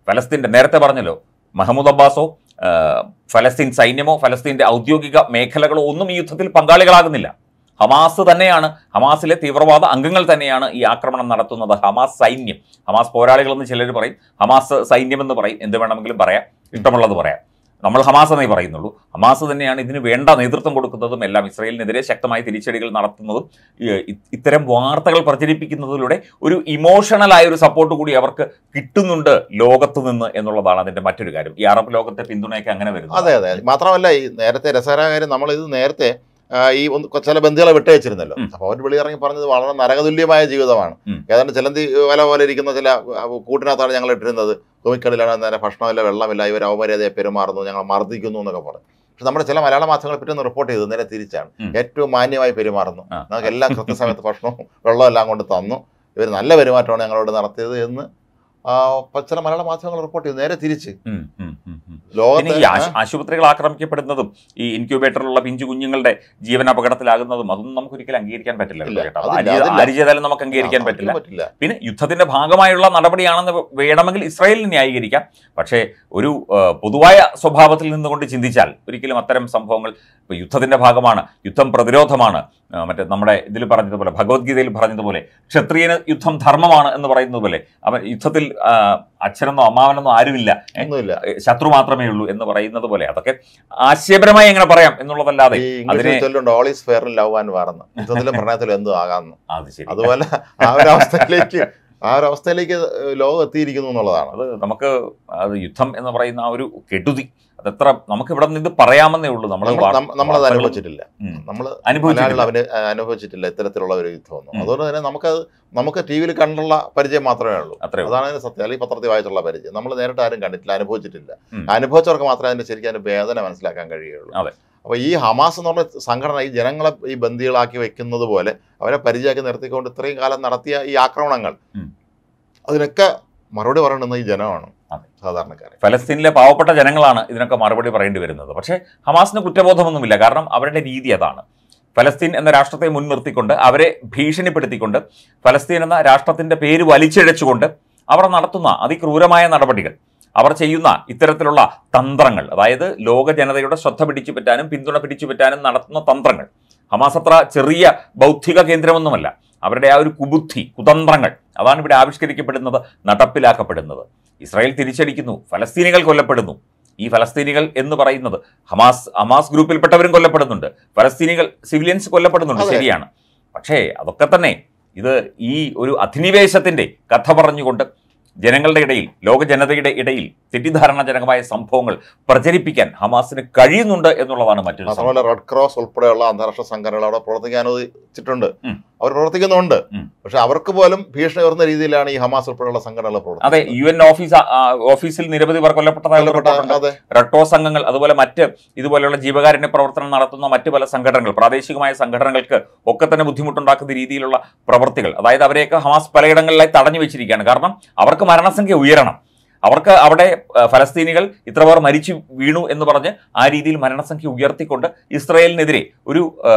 ഫലസ്തീൻ്റെ നേരത്തെ പറഞ്ഞല്ലോ മഹമ്മൂദ് അബ്ബാസോ ആ, ഫലസ്തീൻ സൈന്യമോ ഫലസ്തീൻ്റെ ഔദ്യോഗിക മേഖലകളോ ഒന്നും ഈ യുദ്ധത്തിൽ പങ്കാളികളാകുന്നില്ല ഹമാസ് തന്നെയാണ് ഹമാസിലെ തീവ്രവാദ അംഗങ്ങൾ തന്നെയാണ് ഈ ആക്രമണം നടത്തുന്നത് ഹമാസ് സൈന്യം ഹമാസ് പോരാളികളെന്ന് ചിലർ പറയും ഹമാസ് സൈന്യമെന്ന് പറയും എന്ത് വേണമെങ്കിലും പറയാം ഇഷ്ടമുള്ളത് പറയാം നമ്മൾ ഹമാസ് എന്നേ പറയുന്നുള്ളൂ ഹമാസ് തന്നെയാണ് ഇതിന് വേണ്ട നേതൃത്വം കൊടുക്കുന്നതും എല്ലാം ഇസ്രയേലിനെതിരെ ശക്തമായ തിരിച്ചടികൾ നടത്തുന്നതും ഈ ഇ- ഇത്തരം വാർത്തകൾ പ്രചരിപ്പിക്കുന്നതിലൂടെ ഒരു ഇമോഷണലായ ഒരു സപ്പോർട്ട് കൂടി അവർക്ക് കിട്ടുന്നുണ്ട് ലോകത്ത് നിന്ന് എന്നുള്ളതാണ് അതിന്റെ മറ്റൊരു കാര്യം ഈ അറബ് ലോകത്തെ പിന്തുണയൊക്കെ അങ്ങനെ വരുന്നു അതെ അതെ മാത്രമല്ല ഈ നേരത്തെ രസകരമായ കാര്യം നമ്മൾ ഇത് നേരത്തെ ആ, ഈ ഒന്ന് കൊ- ചില ബന്ധുക്കളെ വിട്ടയച്ചിരുന്നല്ലോ ഉം. അപ്പോൾ അവർ വെളിയിറങ്ങി പറഞ്ഞത് വളരെ നരകതുല്യമായ ജീവിതമാണ് ഉം. ഏതാണ്ട് ചിലന്തി വല പോലെ ഇരിക്കുന്ന ചില ആ, കൂട്ടിനകത്താണ് ഞങ്ങൾ ഇട്ടിരുന്നത് തുണിക്കടയിലാണ് നേരെ ഭക്ഷണമില്ല വെള്ളമില്ല ഇവർ അവമര്യാദയെ പെരുമാറുന്നു ഞങ്ങൾ മർദ്ദിക്കുന്നു എന്നൊക്കെ പറഞ്ഞു പക്ഷെ നമ്മുടെ ചില മലയാള മാധ്യമങ്ങൾ പിറ്റേന്ന് റിപ്പോർട്ട് ചെയ്തു നേരെ തിരിച്ചാണ് ഉം. ഏറ്റവും മാന്യമായി പെരുമാറുന്നു ആ. നമുക്ക് എല്ലാം കൃത്യസമയത്ത് ഭക്ഷണവും വെള്ളവും എല്ലാം കൊണ്ട് തന്നു ഇവർ നല്ല പെരുമാറ്റമാണ് ഞങ്ങളോട് നടത്തിയത് എന്ന് ആ, പ- ചില മലയാള മാധ്യമങ്ങൾ റിപ്പോർട്ട് ചെയ്തു നേരെ തിരിച്ച് ഉം, ഉം, ഉം, ഉം. പിന്നെ ലോകത്ത് ഈ ആശു- ആശുപത്രികൾ ആക്രമിക്കപ്പെടുന്നതും ഈ ഇൻക്യുബേറ്ററിലുള്ള പിഞ്ചു കുഞ്ഞുങ്ങളുടെ ജീവൻ അപകടത്തിലാകുന്നതും അതൊന്നും നമുക്ക് ഒരിക്കലും അംഗീകരിക്കാൻ പറ്റില്ല ഇല്ല, കേട്ടോ അതില്ല, ആര് അതില്ല. ആര് ചെയ്താലും നമുക്ക് അംഗീകരിക്കാൻ ആ, പറ്റില്ല പറ്റില്ല പിന്നെ യുദ്ധത്തിന്റെ ഭാഗമായുള്ള നടപടിയാണെന്ന് വേണമെങ്കിൽ ഇസ്രായേലിന് ന്യായീകരിക്കാം പക്ഷേ ഒരു ആ, പൊതുവായ സ്വഭാവത്തിൽ നിന്നുകൊണ്ട് ചിന്തിച്ചാൽ ഒരിക്കലും അത്തരം സംഭവങ്ങൾ ഇപ്പോൾ യുദ്ധത്തിന്റെ ഭാഗമാണ് യുദ്ധം പ്രതിരോധമാണ് ആ, മറ്റേ നമ്മുടെ ഇതിൽ പറഞ്ഞതുപോലെ ഭഗവത്ഗീതയിൽ പറഞ്ഞതുപോലെ ക്ഷത്രിയന് യുദ്ധം ധർമ്മമാണ് എന്ന് പറയുന്നത് പോലെ അവൻ യുദ്ധത്തിൽ ആ, അച്ഛനെന്നോ അമ്മാവനെന്നോ ആരുമില്ല ഏ, ഒന്നുമില്ല ശത്രു മാത്രമേ ഉള്ളൂ എന്ന് പറയുന്നത് പോലെ അതൊക്കെ ആശയപരമായി എങ്ങനെ പറയാം എന്നുള്ളതല്ലാതെ ഈ ഇംഗ്ലീഷിൽ അതിനെ- ചൊല്ലുണ്ട് all is fair love and വാർന്ന് യുദ്ധത്തിലും പ്രണയത്തിലും എന്തും ആകാമെന്ന് അത് ശരി അതുപോലെ ആ ഒരു അവസ്ഥയിലേക്ക് ആ ഒരു അവസ്ഥയിലേക്ക് ലോകം എത്തിയിരിക്കുന്നു എന്നുള്ളതാണ് അത് നമുക്ക് അത് യുദ്ധം എന്ന് പറയുന്ന ആ ഒരു കെടുതി അതെത്ര നമുക്ക് ഇവിടെ നിന്ന് ഇത് പറയാമെന്നേ ഉള്ളൂ നമ്മൾ നമ്മൾ നമ്മ- നമ്മളത് അനുഭവിച്ചിട്ടില്ല നമ്മൾ അനുഭവിച്ചിട്ടില്ല മലയാളികൾ അവന് അനുഭവിച്ചിട്ടില്ല ഇത്തരത്തിലുള്ള ഒരു യുദ്ധമൊന്നും ഉം. അതുകൊണ്ട് തന്നെ നമുക്കത് നമുക്ക് ടി വിയിൽ കണ്ടുള്ള പരിചയം മാത്രമേ ഉള്ളൂ അത്രേ ഉള്ളൂ. അതാണ് അതിന് സത്യം അല്ലെങ്കിൽ പത്രത്തിൽ വായിച്ചുള്ള പരിചയം നമ്മൾ നേരിട്ട് ആരും കണ്ടിട്ടില്ല അനുഭവിച്ചിട്ടില്ല ഉം. അനുഭവിച്ചവർക്ക് മാത്രമേ അതിന്റെ ശരിക്കും അതിന്റെ വേദന മനസ്സിലാക്കാൻ കഴിയുള്ളൂ അതെ. അപ്പോൾ ഈ ഹമാസ് എന്ന് പറഞ്ഞ സംഘടന ഈ ജനങ്ങളെ ഈ ബന്ദികളാക്കി വെക്കുന്നത് പോലെ അവരെ പരിചയമാക്കി നിർത്തിക്കൊണ്ട് ഇത്രയും കാലം നടത്തിയ ഈ ആക്രമണങ്ങൾ ഉം. അതിനൊക്കെ മറുപടി പറയേണ്ടുന്ന ഈ ജനമാണ് അതെ. സാധാരണക്കാരെ ഫലസ്തീനിലെ പാവപ്പെട്ട ജനങ്ങളാണ് ഇതിനൊക്കെ മറുപടി പറയേണ്ടി വരുന്നത് പക്ഷേ ഹമാസിന് കുറ്റബോധമൊന്നുമില്ല കാരണം അവരുടെ രീതി അതാണ് ഫലസ്തീൻ എന്ന രാഷ്ട്രത്തെ മുൻനിർത്തിക്കൊണ്ട് അവരെ ഭീഷണിപ്പെടുത്തിക്കൊണ്ട് ഫലസ്തീൻ എന്ന രാഷ്ട്രത്തിന്റെ പേര് വലിച്ചിഴച്ചുകൊണ്ട് അവർ നടത്തുന്ന അതിക്രൂരമായ നടപടികൾ അവർ ചെയ്യുന്ന ഇത്തരത്തിലുള്ള തന്ത്രങ്ങൾ അതായത് ലോക ജനതയുടെ ശ്രദ്ധ പിടിച്ചു പറ്റാനും പിന്തുണ പിടിച്ചു പറ്റാനും നടത്തുന്ന തന്ത്രങ്ങൾ ഹമാസ് അത്ര ചെറിയ ബൗദ്ധിക കേന്ദ്രമൊന്നുമല്ല അവരുടെ ആ ഒരു കുബുദ്ധി കുതന്ത്രങ്ങൾ അതാണ് ഇവിടെ ആവിഷ്കരിക്കപ്പെടുന്നത് നടപ്പിലാക്കപ്പെടുന്നത് ഇസ്രായേൽ തിരിച്ചടിക്കുന്നു ഫലസ്തീനികൾ കൊല്ലപ്പെടുന്നു ഈ ഫലസ്തീനികൾ എന്ന് പറയുന്നത് ഹമാസ് ഹമാസ് ഗ്രൂപ്പിൽപ്പെട്ടവരും കൊല്ലപ്പെടുന്നുണ്ട് ഫലസ്തീനികൾ സിവിലിയൻസ് കൊല്ലപ്പെടുന്നുണ്ട് അതെ. ശരിയാണ് പക്ഷേ അതൊക്കെ തന്നെ ഇത് ഈ ഒരു അധിനിവേശത്തിന്റെ കഥ പറഞ്ഞുകൊണ്ട് ജനങ്ങളുടെ ഇടയിൽ ലോക ജനതയുടെ ഇടയിൽ തെറ്റിദ്ധാരണജനകമായ സംഭവങ്ങൾ പ്രചരിപ്പിക്കാൻ ഹമാസിന് കഴിയുന്നുണ്ട് എന്നുള്ളതാണ് മറ്റൊരു സംഭവം. മാത്രമല്ല റെഡ് ക്രോസ് ഉൾപ്പെടെയുള്ള അന്താരാഷ്ട്ര സംഘടനകൾ അവിടെ പ്രവർത്തിക്കാൻ അനുവദിച്ചിട്ടുണ്ട് ഉം. അവർ പ്രവർത്തിക്കുന്നുണ്ട് ഉം. പക്ഷെ അവർക്ക് പോലും ഭീഷണി ഉയർന്ന രീതിയിലാണ് ഈ ഹമാസ് ഉൾപ്പെടെയുള്ള സംഘടനകൾ അതെ പ്രവർത്തിക്കുന്നത് യു എൻ ഓഫീസ് ആ, ഓഫീസിൽ നിരവധി പേർ കൊല്ലപ്പെട്ടതായുള്ള കൊല്ലപ്പെട്ട- റിപ്പോർട്ടുണ്ട് അതെ റെഡ് ക്രോസ് സംഘങ്ങൾ അതുപോലെ മറ്റ് ഇതുപോലെയുള്ള ജീവകാരുണ്യ പ്രവർത്തനം നടത്തുന്ന മറ്റ് പല സംഘടനകൾ പ്രാദേശികമായ സംഘടനകൾക്ക് ഒക്കെ തന്നെ ബുദ്ധിമുട്ടുണ്ടാക്കുന്ന രീതിയിലുള്ള പ്രവർത്തികൾ അതായത് അവരെയൊക്കെ ഹമാസ് പലയിടങ്ങളിലായി തടഞ്ഞു വെച്ചിരിക്കുകയാണ് കാരണം അവർക്ക് മരണസംഖ്യ ഉയരണം അവർക്ക് അവിടെ ആ, ഫലസ്തീനികൾ ഇത്ര പേർ മരിച്ചു വീണു എന്ന് പറഞ്ഞ് ആ രീതിയിൽ മരണസംഖ്യ ഉയർത്തിക്കൊണ്ട് ഇസ്രയേലിനെതിരെ ഒരു ആ,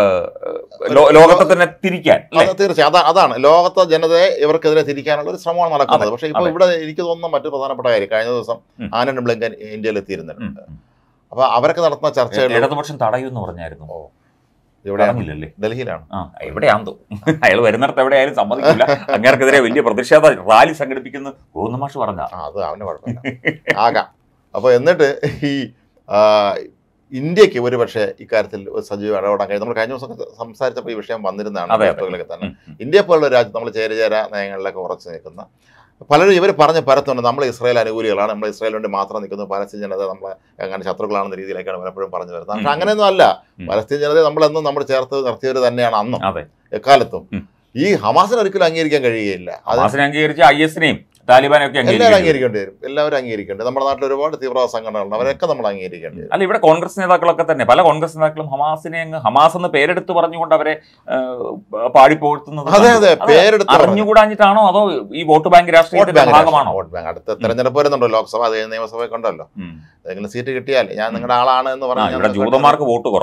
ലോ- ലോകത്തെ തന്നെ തിരിക്കാൻ അല്ലേ? അത് തീർച്ചയായും അതാ അതാണ് ലോകത്തെ ജനതയെ ഇവർക്കെതിരെ തിരിക്കാനുള്ള ഒരു ശ്രമമാണ് നടക്കുന്നത് അതെ, പക്ഷേ ഇപ്പോൾ അതെ. ഇവിടെ എനിക്ക് തോന്നുന്ന മറ്റു പ്രധാനപ്പെട്ട കാര്യം കഴിഞ്ഞ ദിവസം ഉം. ആനന്ദ് ബ്ലിങ്കൻ ഇന്ത്യയിൽ ഉം, എത്തിയിരുന്നുണ്ട് ഉം. അപ്പൊ അവരൊക്കെ നടത്തുന്ന ചർച്ചകൾ ഇടതുപക്ഷം തടയുമെന്ന് പറഞ്ഞായിരുന്നു ഇവിടെ പറഞ്ഞില്ലല്ലേ ഡൽഹിയിലാണ് ആ എവിടെയാന്തോ അയാൾ വരുന്നിടത്ത് എവിടെയായാലും സമ്മതിക്കില്ല അങ്ങേർക്കെതിരെ വലിയ പ്രതിഷേധ റാലി സംഘടിപ്പിക്കുന്നു ഗോവിന്ദ മാഷ് പറഞ്ഞ ആ അത് അവന് കുഴപ്പമില്ല ആകാം അപ്പോൾ എന്നിട്ട് ഈ ആ, ഇന്ത്യക്ക് ഒരു പക്ഷേ ഇക്കാര്യത്തിൽ ഒരു സജീവ ഇടപെടാൻ കഴിയും നമ്മൾ കഴിഞ്ഞ ദിവസം സംസാരിച്ചപ്പോൾ ഈ വിഷയം വന്നിരുന്നതാണ് അതെ, അതെ. വാർത്തകളിലൊക്കെ തന്നെ ഇന്ത്യ പോലുള്ള രാജ്യം നമ്മൾ ചേരചേര നയങ്ങളിലൊക്കെ ഉറച്ചു നിൽക്കുന്ന പലരും ഇവർ പറഞ്ഞ് പരത്തുണ്ട് നമ്മൾ ഇസ്രായേൽ അനുകൂലികളാണ് നമ്മൾ ഇസ്രായേൽ വേണ്ടി മാത്രം നിൽക്കുന്നു പലസ്തീൻ ജനത നമ്മളെ അങ്ങനെ ശത്രുക്കളാണെന്ന രീതിയിലേക്കാണ് പലപ്പോഴും പറഞ്ഞു വരുന്നത് പക്ഷെ ഉം. അങ്ങനെയൊന്നും അല്ല ഉം. പലസ്തീൻ ജനതയെ നമ്മളെന്നും നമ്മൾ ചേർത്ത് നിർത്തിയവർ തന്നെയാണ് അന്നും അതെ എക്കാലത്തും ഉം. ഈ ഹമാസിന് ഒരിക്കലും അംഗീകരിക്കാൻ കഴിയുകയില്ല അത് ഹമാസിനെ അംഗീകരിച്ച ഐ എസിനെയും താലിബാനെയൊക്കെ എല്ലാവരും അംഗീകരിക്കും അംഗീകരിക്കേണ്ടി വരും എല്ലാവരും അംഗീകരിക്കേണ്ടി വരും. നമ്മുടെ നാട്ടിൽ ഒരുപാട് തീവ്രവാദ സംഘടനകളുണ്ട് അവരൊക്കെ നമ്മൾ അംഗീകരിക്കേണ്ടി വരും അല്ല ഇവിടെ കോൺഗ്രസ് നേതാക്കളൊക്കെ തന്നെ പല കോൺഗ്രസ് നേതാക്കളും ഹമാസിനെ അങ്ങ് ഹമാസ് എന്ന് പേരെടുത്ത് പറഞ്ഞുകൊണ്ട് അവരെ ആ, പാടിപ്പോഴ്ത്തുന്നത് അതെ അതെ അത് പേരെടുത്ത് പറഞ്ഞു. അറിഞ്ഞുകൂടാഞ്ഞിട്ടാണോ അതോ ഈ വോട്ട് ബാങ്ക് വോട്ട് രാഷ്ട്രീയത്തിന്റെ ബാങ്ക് ഭാഗമാണോ രാഷ്ട്രീയം. വോട്ട് ബാങ്ക് അടുത്ത തെരഞ്ഞെടുപ്പ് വരുന്നുണ്ടോ ലോക്സഭ അത് കഴിഞ്ഞ് നിയമസഭയൊക്കെ ഉണ്ടല്ലോ ഉം. ഏതെങ്കിലും സീറ്റ് കിട്ടിയാൽ ഞാൻ നിങ്ങളുടെ ആളാണ് എന്ന് ആ, പറഞ്ഞാൽ ഇവിടെ ജൂതന്മാർക്ക് വോട്ട് കുറവാ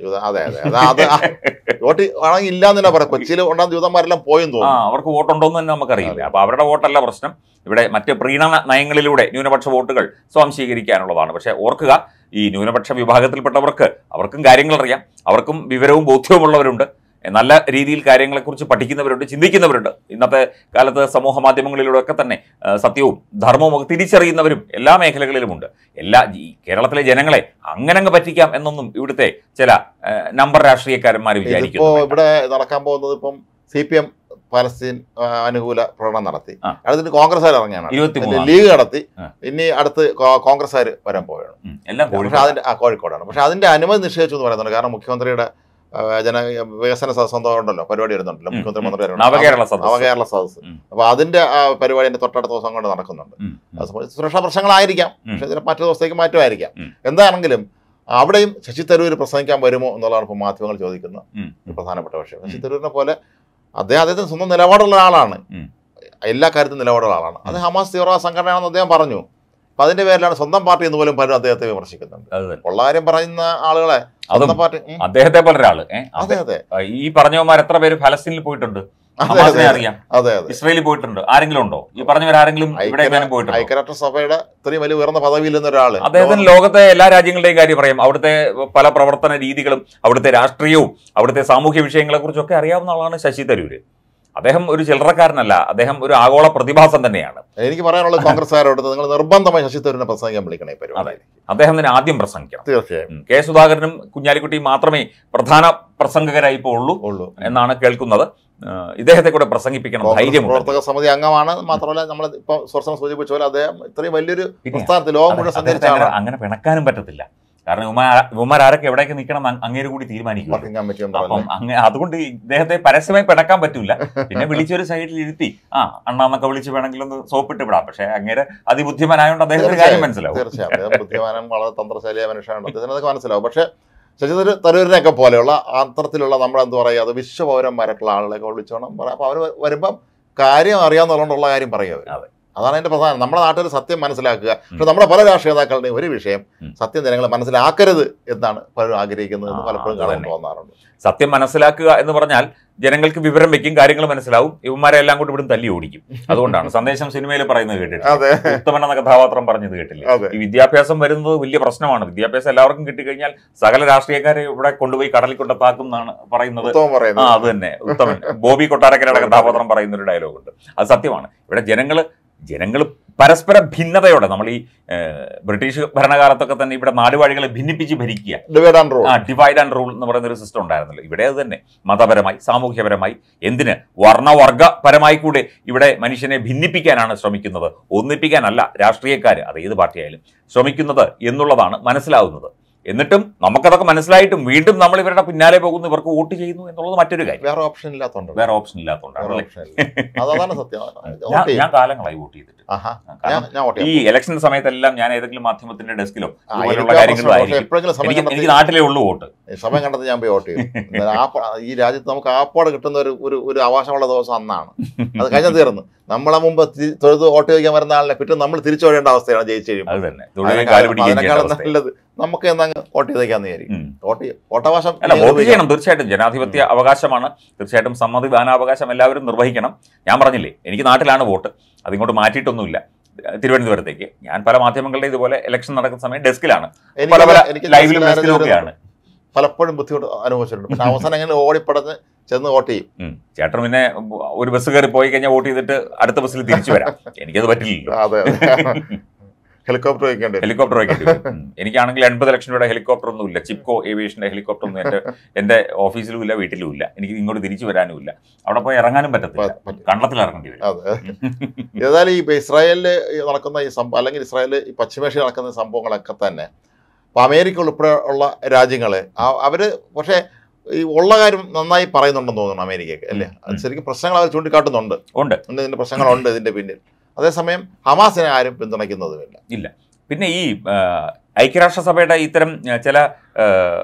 ജൂത അതെ അതെ അത് അത് ആ, വോട്ട് ആണെങ്കിൽ ഇല്ലാന്ന് തന്നെ പറയാം കൊച്ചിയിൽ ഉണ്ടാകുന്ന ജൂതന്മാരെല്ലാം പോയെന്ന് ആ തോന്നുന്നു അവർക്ക് വോട്ടുണ്ടോന്ന് തന്നെ നമുക്കറിയില്ല അപ്പൊ അവരുടെ വോട്ടല്ല പ്രശ്നം ഇവിടെ മറ്റ് പ്രീണന നയങ്ങളിലൂടെ ന്യൂനപക്ഷ വോട്ടുകൾ സ്വാംശീകരിക്കാനുള്ളതാണ് പക്ഷേ ഓർക്കുക ഈ ന്യൂനപക്ഷ വിഭാഗത്തിൽപ്പെട്ടവർക്ക് അവർക്കും കാര്യങ്ങൾ അറിയാം അവർക്കും വിവരവും ബോധ്യവുമുള്ളവരുണ്ട് നല്ല രീതിയിൽ കാര്യങ്ങളെക്കുറിച്ച് പഠിക്കുന്നവരുണ്ട് ചിന്തിക്കുന്നവരുണ്ട് ഇന്നത്തെ കാലത്ത് സമൂഹ മാധ്യമങ്ങളിലൂടെയൊക്കെ തന്നെ ആ, സത്യവും ധർമ്മവും ഒക്കെ തിരിച്ചറിയുന്നവരും എല്ലാ മേഖലകളിലുമുണ്ട് എല്ലാ ഈ കേരളത്തിലെ ജനങ്ങളെ അങ്ങനെ അങ്ങ് പറ്റിക്കാം എന്നൊന്നും ഇവിടുത്തെ ചില ആ, നമ്പർ രാഷ്ട്രീയക്കാരന്മാർ ഇതിപ്പോ വിചാരിക്കുന്നു ഇവിടെ നടക്കാൻ പോകുന്നത് ഇപ്പം സി പി എം പലസ്തീൻ ആ, അനുകൂല പ്രകടനം നടത്തി ആ. അടുത്തിട്ട് കോൺഗ്രസ്സുകാർ ഇറങ്ങിയാണ് ഇരുപത്തിമൂന്നാം ലീഗ് നടത്തി ആ. ഇനി അടുത്ത് കോ- കോൺഗ്രസ്സുകാർ വരാൻ പോവുകയാണ് ഉം, എല്ലാം പക്ഷെ കോഴിക്കോട് അതിന്റെ ആ കോഴിക്കോടാണ് പക്ഷെ അതിന്റെ അനുമതി നിഷേധിച്ചു എന്ന് പറയുന്നുണ്ട് കാരണം മുഖ്യമന്ത്രിയുടെ ആ, ജന വികസന സദസ്സന്തം ഉണ്ടല്ലോ പരിപാടി വരുന്നുണ്ടല്ലോ ഉം, മുഖ്യമന്ത്രി ഉം. മന്ത്രി നവകേരള സദസ്സ്. നവകേരള സദസ് ഉം. അപ്പൊ അതിന്റെ ആ പരിപാടി എന്റെ തൊട്ടടുത്ത ദിവസം കൊണ്ട് നടക്കുന്നുണ്ട് ഉം, ഉം. അത് സംബന്ധിച്ച് സുരക്ഷാ പ്രശ്നങ്ങളായിരിക്കാം ഉം. പക്ഷെ ചില മറ്റു ദിവസത്തേക്ക് മാറ്റമായിരിക്കാം ഉം. എന്താണെങ്കിലും അവിടെയും ശശി തരൂർ പ്രസംഗിക്കാൻ വരുമോ എന്നുള്ളതാണ് ഇപ്പോൾ മാധ്യമങ്ങൾ ചോദിക്കുന്ന ഉം. ഒരു പ്രധാനപ്പെട്ട വിഷയം ശശി തരൂരിനെ പോലെ അദ്ദേഹം അദ്ദേഹത്തിന് സ്വന്തം നിലപാടുള്ള ആളാണ് ഉം. എല്ലാ കാര്യത്തിലും നിലപാടുള്ള ആളാണ് അത് ഹമാസ് തീവ്രവാദ സംഘടനയാണെന്ന് അദ്ദേഹം പറഞ്ഞു അപ്പൊ അതിന്റെ പേരിലാണ് സ്വന്തം പാർട്ടി എന്ന് പോലും പലരും അദ്ദേഹത്തെ വിമർശിക്കുന്നുണ്ട് അത് തന്നെ ഉള്ള കാര്യം പറയുന്ന ആളുകളെ അതും സ്വന്തം പാർട്ടി ഉം, അദ്ദേഹത്തെ പോലെ ഒരാള് ഏഹ് അതെ അതെ ഈ പറഞ്ഞവന്മാർ എത്ര പേര് ഫലസ്തീനിൽ പോയിട്ടുണ്ട് അതെ ഹമാസിനെ അതെ അറിയാം അതെ അതെ ഇസ്രയേലിൽ പോയിട്ടുണ്ട് ആരെങ്കിലും ഉണ്ടോ ഈ പറഞ്ഞവർ ആരെങ്കിലും ഇവിടെ എങ്ങാനും പോയിട്ടുണ്ടോ ഐക്യരാഷ്ട്ര സഭയുടെ ഇത്രയും വലിയ ഉയർന്ന പദവിയിൽ നിന്ന ഒരാള് അദ്ദേഹത്തിന് ലോകത്തെ എല്ലാ രാജ്യങ്ങളുടെയും കാര്യം പറയാം അവിടുത്തെ പല പ്രവർത്തന രീതികളും അവിടുത്തെ രാഷ്ട്രീയവും അവിടുത്തെ സാമൂഹ്യ വിഷയങ്ങളെ കുറിച്ചൊക്കെ അറിയാവുന്ന ആളാണ് ശശി തരൂര് അദ്ദേഹം ഒരു ചില്ലറക്കാരനല്ല അദ്ദേഹം ഒരു ആഗോള പ്രതിഭാസം തന്നെയാണ് എനിക്ക് പറയാനുള്ളത് കോൺഗ്രസ്സുകാരോട് നിങ്ങൾ നിർബന്ധമായി ശശി തരൂരിനെ പ്രസംഗിക്കാൻ വിളിക്കണേ ഈ പരിപാടി അദ്ദേഹം തന്നെ ആദ്യം പ്രസംഗിക്കണം തീർച്ചയായും ഉം. കെ സുധാകരനും കുഞ്ഞാലിക്കുട്ടിയും മാത്രമേ പ്രധാന പ്രസംഗകരായി ഇപ്പോൾ ഉള്ളൂ ഉള്ളൂ എന്നാണ് കേൾക്കുന്നത് ഏഹ് ഇദ്ദേഹത്തെ കൂടെ പ്രസംഗിക്കണം കോൺഗ്രസ് ധൈര്യമുണ്ട് പ്രവർത്തക സമിതി അംഗമാണ് മാത്രമല്ല നമ്മൾ ഇപ്പൊ സ്വർഷം സൂചിപ്പിച്ച പോലെ അദ്ദേഹം ഇത്രയും വലിയൊരു പിന്നെ പ്രസ്ഥാനത്തിൽ ലോകം മുഴുവൻ അതെ, സഞ്ചരിച്ച അദ്ദേഹത്തെ ആളാണ് അങ്ങനെ പിണക്കാനും പറ്റത്തില്ല കാരണം ഇവന്മാർ ഇവന്മാർ ആരൊക്കെ എവിടേക്ക് നിൽക്കണം എന്ന് അങ്ങേര് കൂടി തീരുമാനിക്കും വർക്കിംഗ് കമ്മിറ്റി അപ്പം മെമ്പറല്ലേ അങ്ങ അതുകൊണ്ട് ഇദ്ദേഹത്തെ പരസ്യമായി പിണക്കാൻ പറ്റൂല പിന്നെ വിളിച്ചൊരു സൈഡിൽ ഇരുത്തി ആ അണ്ണാന്നൊക്കെ വിളിച്ച് വേണമെങ്കിൽ ഒന്ന് സോപ്പിട്ട് വിടാം പക്ഷെ അങ്ങേരെ അതിബുദ്ധിമാനായോണ്ട് അദ്ദേഹത്തിന് കാര്യം മനസ്സിലാവും തീർച്ചയായും അദ്ദേഹം ബുദ്ധിമാനും വളരെ തന്ത്രശാലിയായ മനുഷ്യനാണ് അദ്ദേഹത്തിന് അതൊക്കെ മനസ്സിലാവും പക്ഷേ ശശി തരൂർ തരൂരിനെയൊക്കെ പോലെയുള്ള അത്തരത്തിലുള്ള നമ്മൾ എന്താ പറയുക അത് വിശ്വപൗരന്മാരായിട്ടുള്ള ആളുകളെയൊക്കെ വിളിച്ചോണം പറയാം അപ്പോൾ അവർ വരുമ്പം കാര്യം അറിയാമെന്നുള്ളതുകൊണ്ടുള്ള കാര്യം പറയുക അവര്. അതെ. അതാണ് അതിന്റെ പ്രധാനം നമ്മുടെ നാട്ടിൽ സത്യം മനസ്സിലാക്കുക പക്ഷെ നമ്മുടെ പല രാഷ്ട്രീയ നേതാക്കളുടെയും ഒരു വിഷയം ഉം. സത്യം ജനങ്ങൾ മനസ്സിലാക്കരുത് എന്നാണ് പലരും ആഗ്രഹിക്കുന്നത് എന്ന് ആ, പലപ്പോഴും അത് കാണാൻ തന്നെ. തോന്നാറുണ്ട് സത്യം മനസ്സിലാക്കുക എന്ന് പറഞ്ഞാൽ ജനങ്ങൾക്ക് വിവരം വെക്കും കാര്യങ്ങൾ മനസ്സിലാവും ഇവന്മാരെ എല്ലാം കൂടി ഇവിടുന്ന് തല്ലി ഓടിക്കും അതുകൊണ്ടാണ് സന്ദേശം സിനിമയിൽ പറയുന്നത് കേട്ടിട്ട് അതെ ഉത്തമൻ എന്ന കഥാപാത്രം പറഞ്ഞത് കേട്ടില്ലേ അതെ ഈ വിദ്യാഭ്യാസം വരുന്നത് വലിയ പ്രശ്നമാണ് വിദ്യാഭ്യാസം എല്ലാവർക്കും കിട്ടിക്കഴിഞ്ഞാൽ സകല രാഷ്ട്രീയക്കാരെ ഇവിടെ കൊണ്ടുപോയി കടലിൽ കൊണ്ടത്താക്കും എന്നാണ് പറയുന്നത് ഉത്തമം ആ പറയുന്നത് അത് തന്നെ ഉത്തമൻ ബോബി കൊട്ടാരക്കരയുടെ കഥാപാത്രം പറയുന്ന ഒരു ഡയലോഗ് ഉണ്ട് അത് സത്യമാണ് ഇവിടെ ജനങ്ങൾ ജനങ്ങൾ പരസ്പര ഭിന്നതയോടെ നമ്മൾ ഈ ഏഹ്, ബ്രിട്ടീഷ് ഭരണകാലത്തൊക്കെ തന്നെ ഇവിടെ നാടുവാഴികളെ ഭിന്നിപ്പിച്ച് ഭരിക്കുക ഡിവൈഡ് ആൻഡ് റൂൾ ആ ഡിവൈഡ് ആൻഡ് റൂൾ എന്ന് പറയുന്ന ഒരു സിസ്റ്റം ഉണ്ടായിരുന്നല്ലോ ഇവിടെ അത് തന്നെ മതപരമായി സാമൂഹ്യപരമായി എന്തിന് വർണ്ണവർഗപരമായി കൂടെ ഇവിടെ മനുഷ്യനെ ഭിന്നിപ്പിക്കാനാണ് ശ്രമിക്കുന്നത് ഒന്നിപ്പിക്കാനല്ല രാഷ്ട്രീയക്കാർ അത് ഏത് പാർട്ടിയായാലും ശ്രമിക്കുന്നത് എന്നുള്ളതാണ് മനസ്സിലാവുന്നത് എന്നിട്ടും നമുക്കതൊക്കെ മനസ്സിലായിട്ടും വീണ്ടും നമ്മൾ ഇവരുടെ പിന്നാലെ പോകുന്നു ഇവർക്ക് വോട്ട് ചെയ്യുന്നു എന്നുള്ളത് മറ്റൊരു കാര്യം വേറെ ഓപ്ഷൻ ഇല്ലാത്തതുകൊണ്ട് വേറെ ഓപ്ഷൻ ഇല്ലാത്തതുകൊണ്ടാണ് വേറെ അല്ലേ? ഓപ്ഷൻ ഇല്ല അത് അതാണ് സത്യം ഞാൻ- വോട്ട് ചെയ്യും ഞാൻ കാലങ്ങളായി വോട്ട് ചെയ്തിട്ട് ആഹാ കാരണം ഞാൻ ഞാൻ വോട്ട് ഈ ചെയ്യാം ഇലക്ഷൻ സമയത്തെല്ലാം ഞാൻ ഏതെങ്കിലും മാധ്യമത്തിന്റെ ഡെസ്കിലോ ആ, ഇതുപോലുള്ള എനിക്കും ആ കാര്യങ്ങളിലും പ്രശ്നമുണ്ട്. പക്ഷേ ആയിരിക്കും എപ്പോഴെങ്കിലും സമയം എനിക്ക് കണ്ടെത്തി എനിക്ക് നാട്ടിലേ ഉള്ളൂ വോട്ട് സമയം കണ്ടെത്തി ഞാൻ പോയി വോട്ട് ചെയ്യും എന്നാലും ആ പ- ഈ രാജ്യത്ത് നമുക്ക് ആപ്പോടെ കിട്ടുന്ന ഒരു ഒരു ഒരു അവകാശമുള്ള ദിവസം അന്നാണ് അത് കഴിഞ്ഞ തീർന്നു നമ്മളെ മുമ്പ് തി- തൊഴുത് വോട്ട് ചോദിക്കാൻ വരുന്ന ആളിനെ പിറ്റേ നമ്മൾ തിരിച്ചു വരേണ്ട അവസ്ഥയാണ് ജയിച്ചു കഴിയുമ്പോൾ അത് തന്നെ തൊഴിലും കാല് പിടിക്കുകയും ചെയ്യേണ്ട അതിനേക്കാളും അവസ്ഥ നല്ലത് നമുക്ക് എന്നങ്ങ് വോട്ട് ചെയ്തേക്കാന്ന് വിചാരിക്കും ഉം. വോട്ട് ചെയ്യും വോട്ടവകാശം അല്ല വോട്ട് ഉപയോഗിക്കണം. ചെയ്യണം തീർച്ചയായിട്ടും ജനാധിപത്യ അവകാശമാണ് തീർച്ചയായിട്ടും സമ്മതിദാനാവകാശം എല്ലാവരും നിർവഹിക്കണം ഞാൻ പറഞ്ഞില്ലേ എനിക്ക് നാട്ടിലാണ് വോട്ട് അതിങ്ങോട്ട് മാറ്റിയിട്ടൊന്നുമില്ല ഏഹ് തിരുവനന്തപുരത്തേക്ക് ഞാൻ പല മാധ്യമങ്ങളുടെ ഇതുപോലെ ഇലക്ഷൻ നടക്കുന്ന സമയം ഡെസ്കിലാണ് എനിക്ക് പല പല എനിക്ക് ലൈവിലും മനസ്സിലായ ഡെസ്കിലും ഒരു- ഒക്കെയാണ് പലപ്പോഴും ബുദ്ധിമുട്ട് അനുഭവിച്ചിട്ടുണ്ട് പക്ഷെ അവസാനം എങ്ങനെ ഓടിപ്പടഞ്ഞ് ചെന്ന് വോട്ട് ചെയ്യും ഉം. ചേട്ടൻ പിന്നെ ഒരു ബസ് കയറി പോയി കഴിഞ്ഞാൽ വോട്ട് ചെയ്തിട്ട് അടുത്ത ബസ്സിൽ തിരിച്ചു വരാം എനിക്കത് പറ്റില്ലല്ലോ അതെ അതെ ഹെലികോപ്റ്റർ വയ്ക്കേണ്ടി വരും ഹെലികോപ്റ്റർ വയ്ക്കേണ്ടി വരും ഉം. എനിക്കാണെങ്കിൽ എൺപത് ലക്ഷം രൂപയുടെ ഹെലികോപ്റ്റർ ഒന്നും ഇല്ല ചിപ്കോ ഏവിയേഷന്റെ ഹെലികോപ്റ്റർ ഒന്നും എന്റെ എന്റെ ഓഫീസിലും ഇല്ല വീട്ടിലും ഇല്ല എനിക്ക് ഇങ്ങോട്ട് തിരിച്ചു വരാനും ഇല്ല അവിടെ പോയി ഇറങ്ങാനും പറ്റത്തില്ല പ- പറ്റും. കണ്ടത്തിൽ ഇറങ്ങേണ്ടി വരും അതെ ഏതായാലും ഈ ഇസ്രായേലിൽ നടക്കുന്ന ഈ സംഭവം അല്ലെങ്കിൽ ഇസ്രായേൽ ഈ പശ്ചിമേഷ്യ നടക്കുന്ന സംഭവങ്ങളൊക്കെ തന്നെ ഇപ്പോൾ അമേരിക്ക ഉൾപ്പെടെ ഉള്ള രാജ്യങ്ങൾ അവർ പക്ഷേ ഈ ഉള്ള കാര്യം നന്നായി പറയുന്നുണ്ടെന്ന് തോന്നുന്നു അമേരിക്കയ്ക്ക് അല്ലേ അത് ശരിക്കും പ്രശ്നങ്ങൾ അവർ ചൂണ്ടിക്കാട്ടുന്നുണ്ട് ഉണ്ട് ഉണ്ട് ഇതിൻ്റെ പ്രശ്നങ്ങളുണ്ട് ഇതിൻ്റെ പിന്നിൽ അതേസമയം ഹമാസിനെ ആരും പിന്തുണയ്ക്കുന്നതുമില്ല പിന്നെ ഈ ആ, ഐക്യരാഷ്ട്രസഭയുടെ ഇത്തരം ആ, ചില ആ,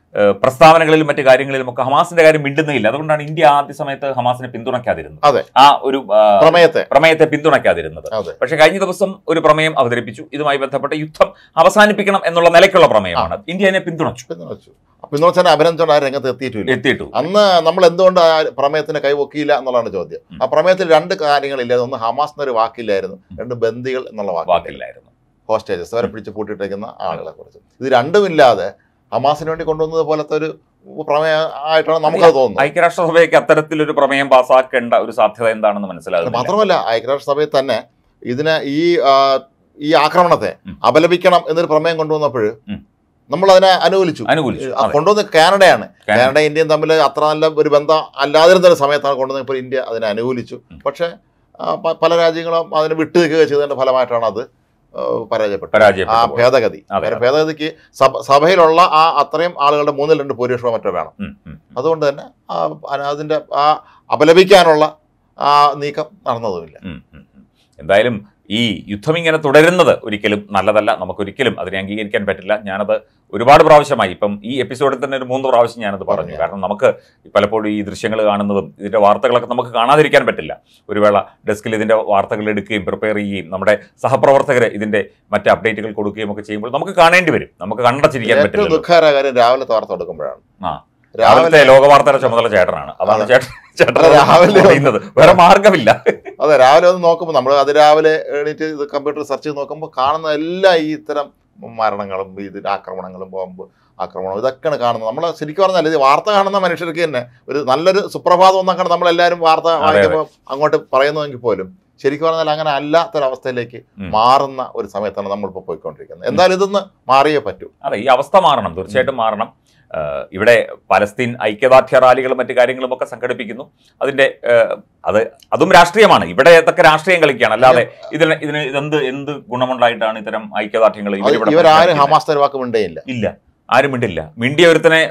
ഏഹ്, പ്രസ്താവനകളിലും മറ്റു കാര്യങ്ങളിലും ഒക്കെ ഹമാസിന്റെ കാര്യം മിണ്ടുന്നില്ല അതുകൊണ്ടാണ് ഇന്ത്യ ആദ്യ സമയത്ത് ഹമാസിനെ പിന്തുണയ്ക്കാതിരുന്നത് അതെ. ആ ഒരു ആ, പ്രമേയത്തെ പ്രമേയത്തെ പിന്തുണയ്ക്കാതിരുന്നത് അതെ പക്ഷെ കഴിഞ്ഞ ദിവസം ഒരു പ്രമേയം അവതരിപ്പിച്ചു ഇതുമായി ബന്ധപ്പെട്ട യുദ്ധം അവസാനിപ്പിക്കണം എന്നുള്ള നിലയ്ക്കുള്ള പ്രമേയമാണ് ഇന്ത്യ അതിനെ പിന്തുണച്ചു പിന്തുണച്ചു പിന്തുണച്ചതിനെ അഭിനന്ദിച്ചോണ്ട് ആ രംഗത്ത് എത്തിയിട്ടില്ല എത്തിയിട്ടു അന്ന് നമ്മൾ എന്തുകൊണ്ട് ആ പ്രമേയത്തിന് കൈവക്കിയില്ല എന്നുള്ളതാണ് ചോദ്യം ഉം. ആ പ്രമേയത്തിൽ രണ്ട് കാര്യങ്ങളില്ല ഒന്ന് ഹമാസ് എന്നൊരു വാക്കില്ലായിരുന്നു രണ്ട് ബന്ദികൾ എന്നുള്ള വാക്കില്ല വാക്കില്ലായിരുന്നു ഹോസ്റ്റേജസ് അവരെ പിടിച്ച് പൂട്ടിയിട്ടേക്കുന്ന ആളുകളെ കുറിച്ച് ഇത് രണ്ടുമില്ലാതെ ഹമാസിന് വേണ്ടി കൊണ്ടുവന്നത് പോലത്തെ ഒരു പ്രമേയം ആയിട്ടാണ് നമുക്കത് തോന്നുന്നത് ഐക്യരാഷ്ട്രസഭയ്ക്ക് അത്തരത്തിലൊരു പ്രമേയം പാസ്സാക്കേണ്ട ഒരു സാധ്യത എന്താണെന്ന് അത് മനസ്സിലാകുന്നില്ല മാത്രമല്ല ഐക്യരാഷ്ട്രസഭയിൽ തന്നെ ഇതിനെ ഈ ആ, ഈ ആക്രമണത്തെ ഉം. അപലപിക്കണം എന്നൊരു പ്രമേയം കൊണ്ടുവന്നപ്പോൾ ഉം. നമ്മൾ അതിനെ അനുകൂലിച്ചു അനുകൂലിച്ചു ആ, അതെ. കൊണ്ടുവന്ന കാനഡയാണ് കാനഡ. കാനഡ ഇന്ത്യയും തമ്മിൽ അത്ര നല്ല ഒരു ബന്ധം അല്ലാതിരുന്ന ഒരു സമയത്താണ് കൊണ്ടുവന്നത് ഇപ്പോൾ ഇന്ത്യ അതിനെ അനുകൂലിച്ചു ഉം. പക്ഷേ ആ, പ- പല രാജ്യങ്ങളും അതിനെ വിട്ടുനിൽക്കുക ചെയ്തതിന്റെ ഫലമായിട്ടാണ് അത് ആ, പരാജയപ്പെട്ടത് ആ പരാജയപ്പെട്ടു പോയി. ഭേദഗതി അതെ, കാരണം ഭേദഗതിക്ക് സഭ സഭയിലുള്ള ആ അത്രയും ആളുകളുടെ മൂന്നിൽ രണ്ട് ഭൂരിപക്ഷമോ മറ്റോ വേണം ഉം, ഉം. അതുകൊണ്ട് തന്നെ ആ, അതിന്റെ ആ അപലപിക്കാനുള്ള ആ നീക്കം നടന്നതുമില്ല ഉം, ഉം, ഉം. എന്തായാലും ഈ യുദ്ധം ഇങ്ങനെ തുടരുന്നത് ഒരിക്കലും നല്ലതല്ല നമുക്കൊരിക്കലും അതിനെ അംഗീകരിക്കാൻ പറ്റില്ല ഞാനത് ഒരുപാട് പ്രാവശ്യമായി ഇപ്പം ഈ എപ്പിസോഡിൽ തന്നെ ഒരു മൂന്ന് പ്രാവശ്യം ഞാനത് പറഞ്ഞു പറഞ്ഞു. കാരണം നമുക്ക് പലപ്പോഴും ഈ ദൃശ്യങ്ങൾ കാണുന്നതും ഇതിന്റെ വാർത്തകളൊക്കെ നമുക്ക് കാണാതിരിക്കാൻ പറ്റില്ല ഒരു വേള ഡെസ്കിൽ ഇതിന്റെ വാർത്തകൾ എടുക്കുകയും പ്രിപ്പയർ ചെയ്യുകയും നമ്മുടെ സഹപ്രവർത്തകർ ഇതിന്റെ മറ്റ് അപ്ഡേറ്റുകൾ കൊടുക്കുകയും ഒക്കെ ചെയ്യുമ്പോൾ നമുക്ക് കാണേണ്ടി വരും നമുക്ക് കണ്ടച്ചിരിക്കാൻ ഏറ്റവും പറ്റില്ല ദുഃഖകര കാര്യം രാവിലത്തെ വാർത്ത കൊടുക്കുമ്പോഴാണ് ആ. രാവിലത്തെ ലോകവാർത്തയുടെ ചുമതല ചേട്ടനാണ് അതാണ് അതെ. ചേട്ടൻ ചേട്ടൻ അല്ല, രാവിലെ പറയുന്നത് വേറെ മാർഗമില്ല അതെ രാവിലെ ഒന്ന് നോക്കുമ്പോൾ നമ്മൾ അതിരാവിലെ എണീറ്റ് ഇത് കമ്പ്യൂട്ടർ സെർച്ച് ചെയ്ത് നോക്കുമ്പോൾ കാണുന്ന എല്ലാ ഈ ഇത്തരം മരണങ്ങളും ഇതിന്റെ ആക്രമണങ്ങളും ബോംബ് ആക്രമണവും ഇതൊക്കെയാണ് കാണുന്നത് നമ്മൾ ശരിക്കും പറഞ്ഞാൽ ഇത് വാർത്ത കാണുന്ന മനുഷ്യർക്ക് തന്നെ ഒരു നല്ലൊരു സുപ്രഭാതം എന്നൊക്കെയാണ് നമ്മളെല്ലാവരും വാർത്ത അതെ. വായിക്കുമ്പോൾ അങ്ങോട്ട് പറയുന്നതെങ്കിൽ പോലും ശരിക്കും പറഞ്ഞാൽ അങ്ങനെ അല്ലാത്തൊരവസ്ഥയിലേക്ക് ഉം. മാറുന്ന ഒരു സമയത്താണ് നമ്മളിപ്പോൾ പോയിക്കൊണ്ടിരിക്കുന്നത് എന്തായാലും ഇതൊന്ന് മാറിയേ പറ്റൂ അതെ ഈ അവസ്ഥ മാറണം തീർച്ചയായിട്ടും മാറണം ഏഹ് ഇവിടെ പലസ്തീൻ ഐക്യദാർഢ്യ റാലികളും മറ്റു കാര്യങ്ങളും ഒക്കെ സംഘടിപ്പിക്കുന്നു അതിന്റെ ഏഹ് അത് അതും രാഷ്ട്രീയമാണ് ഇവിടെ ഇതൊക്കെ രാഷ്ട്രീയം കളിക്കുകയാണ് അല്ലാതെ ഇതിന് ഇതിന് ഇതെന്ത് എന്ത് ഗുണമുണ്ടായിട്ടാണ് ഇത്തരം ഐക്യദാർഢ്യങ്ങൾ അത് ഇവരിവിടെ ഇവരാരും പ്രഖ്യാപിക്കുന്നത്? ഹമാസ് ഒരു വാക്ക് മിണ്ടേയില്ല ഇല്ല ആരും മിണ്ടില്ല മിണ്ടിയ ഒരുത്തനെ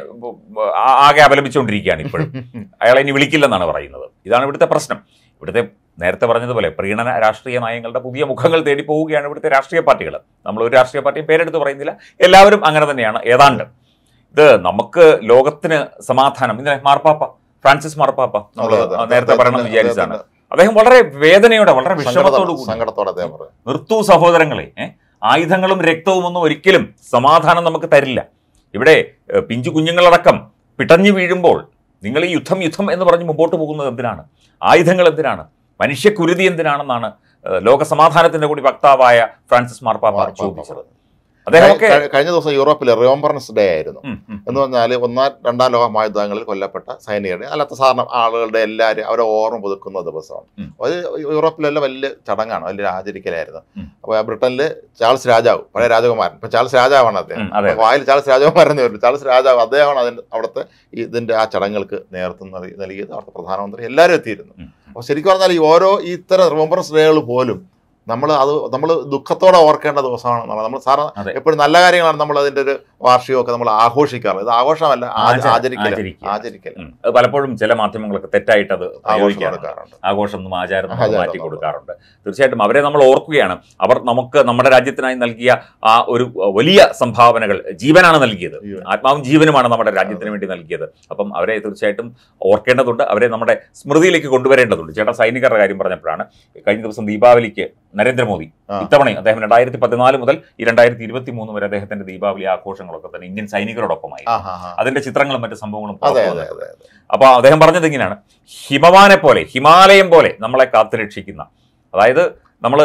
ആ- ആകെ അപലപിച്ചുകൊണ്ടിരിക്കുകയാണ് ഇപ്പോഴും അയാളെ ഇനി വിളിക്കില്ലെന്നാണ് പറയുന്നത് ഇതാണ് ഇവിടുത്തെ പ്രശ്നം ഇവിടുത്തെ നേരത്തെ പറഞ്ഞതുപോലെ പ്രീണന രാഷ്ട്രീയ നയങ്ങളുടെ പുതിയ മുഖങ്ങൾ തേടി പോവുകയാണ് ഇവിടുത്തെ രാഷ്ട്രീയ പാർട്ടികൾ നമ്മൾ ഒരു രാഷ്ട്രീയ പാർട്ടിയും പേരെടുത്ത് പറയുന്നില്ല എല്ലാവരും അങ്ങനെ തന്നെയാണ് ഏതാണ്ട് ഇത് നമുക്ക് ലോകത്തിന് സമാധാനം ഇന്നലെ മാർപ്പാപ്പ ഫ്രാൻസിസ് മാർപ്പാപ്പ നമ്മൾ അതെ, അതെ. നേരത്തെ പറയണം അദ്ദേഹത്തിന്റെ- വിചാരിച്ചാണ് അദ്ദേഹത്തിന്റെ അദ്ദേഹം വളരെ വേദനയോടെ വളരെ വിഷമത്തോടു സങ്കടത്തോടെ കൂടി സങ്കടത്തോടെ അദ്ദേഹം പറഞ്ഞു നിർത്തു സഹോദരങ്ങളെ ഏ? ആയുധങ്ങളും രക്തവും ഒന്നും ഒരിക്കലും സമാധാനം നമുക്ക് തരില്ല ഇവിടെ ഏ, പിഞ്ചു കുഞ്ഞുങ്ങളടക്കം പിടഞ്ഞു വീഴുമ്പോൾ നിങ്ങൾ ഈ യുദ്ധം യുദ്ധം എന്ന് പറഞ്ഞ് മുമ്പോട്ട് പോകുന്നത് എന്തിനാണ് ആയുധങ്ങൾ എന്തിനാണ് മനുഷ്യക്കുരുതി എന്തിനാണെന്നാണ് ഏ, ലോക സമാധാനത്തിന്റെ കൂടി വക്താവായ ഫ്രാൻസിസ് മാർപ്പാപ്പ ചോദിച്ചത് അദ്ദേഹമൊക്കെ കഴി- കഴിഞ്ഞ ദിവസം യൂറോപ്പിലെ റിയോംബറൻസ് ഡേ ആയിരുന്നു ഉം, ഉം, എന്ന് പറഞ്ഞാൽ ഒന്നാം രണ്ടാം ലോക മഹായുദ്ധങ്ങളിൽ കൊല്ലപ്പെട്ട സൈനികരുടെ അല്ലാത്ത സാധാരണ ആളുകളുടെ എല്ലാവരും അവരെ ഓർമ്മ പുതുക്കുന്ന ദിവസമാണ് ഉം. അത് യൂറോപ്പിലെല്ലാം വലിയ ചടങ്ങാണ് വലിയ ആചരിക്കലായിരുന്നു ഉം. അപ്പോൾ ബ്രിട്ടനിൽ ചാൾസ് രാജാവ് പഴയ രാജകുമാരൻ ഇപ്പൊ ചാൾസ് രാജാവാണ് അദ്ദേഹം ഉം, അതെ അപ്പോൾ വായിൽ ചാൾസ് രാജകുമാരൻ എന്ന് വരും ചാൾസ് രാജാവ് അദ്ദേഹമാണ് അതിന്റെ അവിടുത്തെ ഈ ഇതിന്റെ ആ ചടങ്ങുകൾക്ക് നേതൃത്വം നൽകി- നൽകിയത് അവിടുത്തെ പ്രധാനമന്ത്രി എല്ലാവരും എത്തിയിരുന്നു ഉം. അപ്പോൾ ശരിക്കും പറഞ്ഞാൽ ഈ ഓരോ ഈ ഇത്തരം റിമംബറൻസ് ഡേകൾ പോലും നമ്മൾ അത് നമ്മൾ ദുഃഖത്തോടെ ഓർക്കേണ്ട ദിവസമാണ് നമ്മൾ സാധാരണ അതെ. എപ്പോഴും നല്ല കാര്യങ്ങളാണ് നമ്മൾ അതിന്റെ ഒരു വാർഷികമൊക്കെ നമ്മൾ ആഘോഷിക്കാറ് ഇത് ആഘോഷമല്ല ആ- ആച- ആചരിക്കൽ ആചരിക്കുക. ആചരിക്കൽ ഉം. അത് പലപ്പോഴും ചില മാധ്യമങ്ങളൊക്കെ തെറ്റായിട്ട് അത് ആഘോഷം പ്രയോഗിക്കാറുണ്ട് കൊടുക്കാറുണ്ട് ആഘോഷം എന്നും ആചാരം നമ്മൾ ആചാരം മാറ്റി നമ്മൾ. കൊടുക്കാറുണ്ട് തീർച്ചയായിട്ടും അവരെ നമ്മൾ ഓർക്കുകയാണ് അവർ നമുക്ക് നമ്മുടെ രാജ്യത്തിനായി നൽകിയ ആ ഒരു വലിയ സംഭാവനകൾ ജീവനാണ് നൽകിയത് ജീവൻ. ആത്മാവും ജീവനുമാണ് നമ്മുടെ രാജ്യത്തിന് വേണ്ടി നൽകിയത് അപ്പം അവരെ തീർച്ചയായിട്ടും ഓർക്കേണ്ടതുണ്ട് അവരെ നമ്മുടെ സ്മൃതിയിലേക്ക് കൊണ്ടുവരേണ്ടതുണ്ട് ചേട്ടാ സൈനികരുടെ കാര്യം പറഞ്ഞപ്പോഴാണ് കഴിഞ്ഞ ദിവസം ദീപാവലിക്ക് നരേന്ദ്രമോദി ആ. ഇത്തവണ അദ്ദേഹം രണ്ടായിരത്തി പതിനാല് മുതൽ ഈ രണ്ടായിരത്തി ഇരുപത്തി മൂന്ന് വരെ അദ്ദേഹത്തിന്റെ ദീപാവലി ആഘോഷങ്ങളൊക്കെ തന്നെ ഇന്ത്യൻ സൈനികരോടൊപ്പമായി ആ ഹാ ഹാ അതിന്റെ ചിത്രങ്ങളും മറ്റു സംഭവങ്ങളും അതെ പുറത്തു അതെ വന്നിട്ടുണ്ട്. അതെ അതെ അപ്പോൾ അദ്ദേഹം പറഞ്ഞത് ഇങ്ങനെയാണ് ഹിമവാനെ പോലെ ഹിമാലയം പോലെ നമ്മളെ കാത്തുരക്ഷിക്കുന്ന അതായത് നമ്മൾ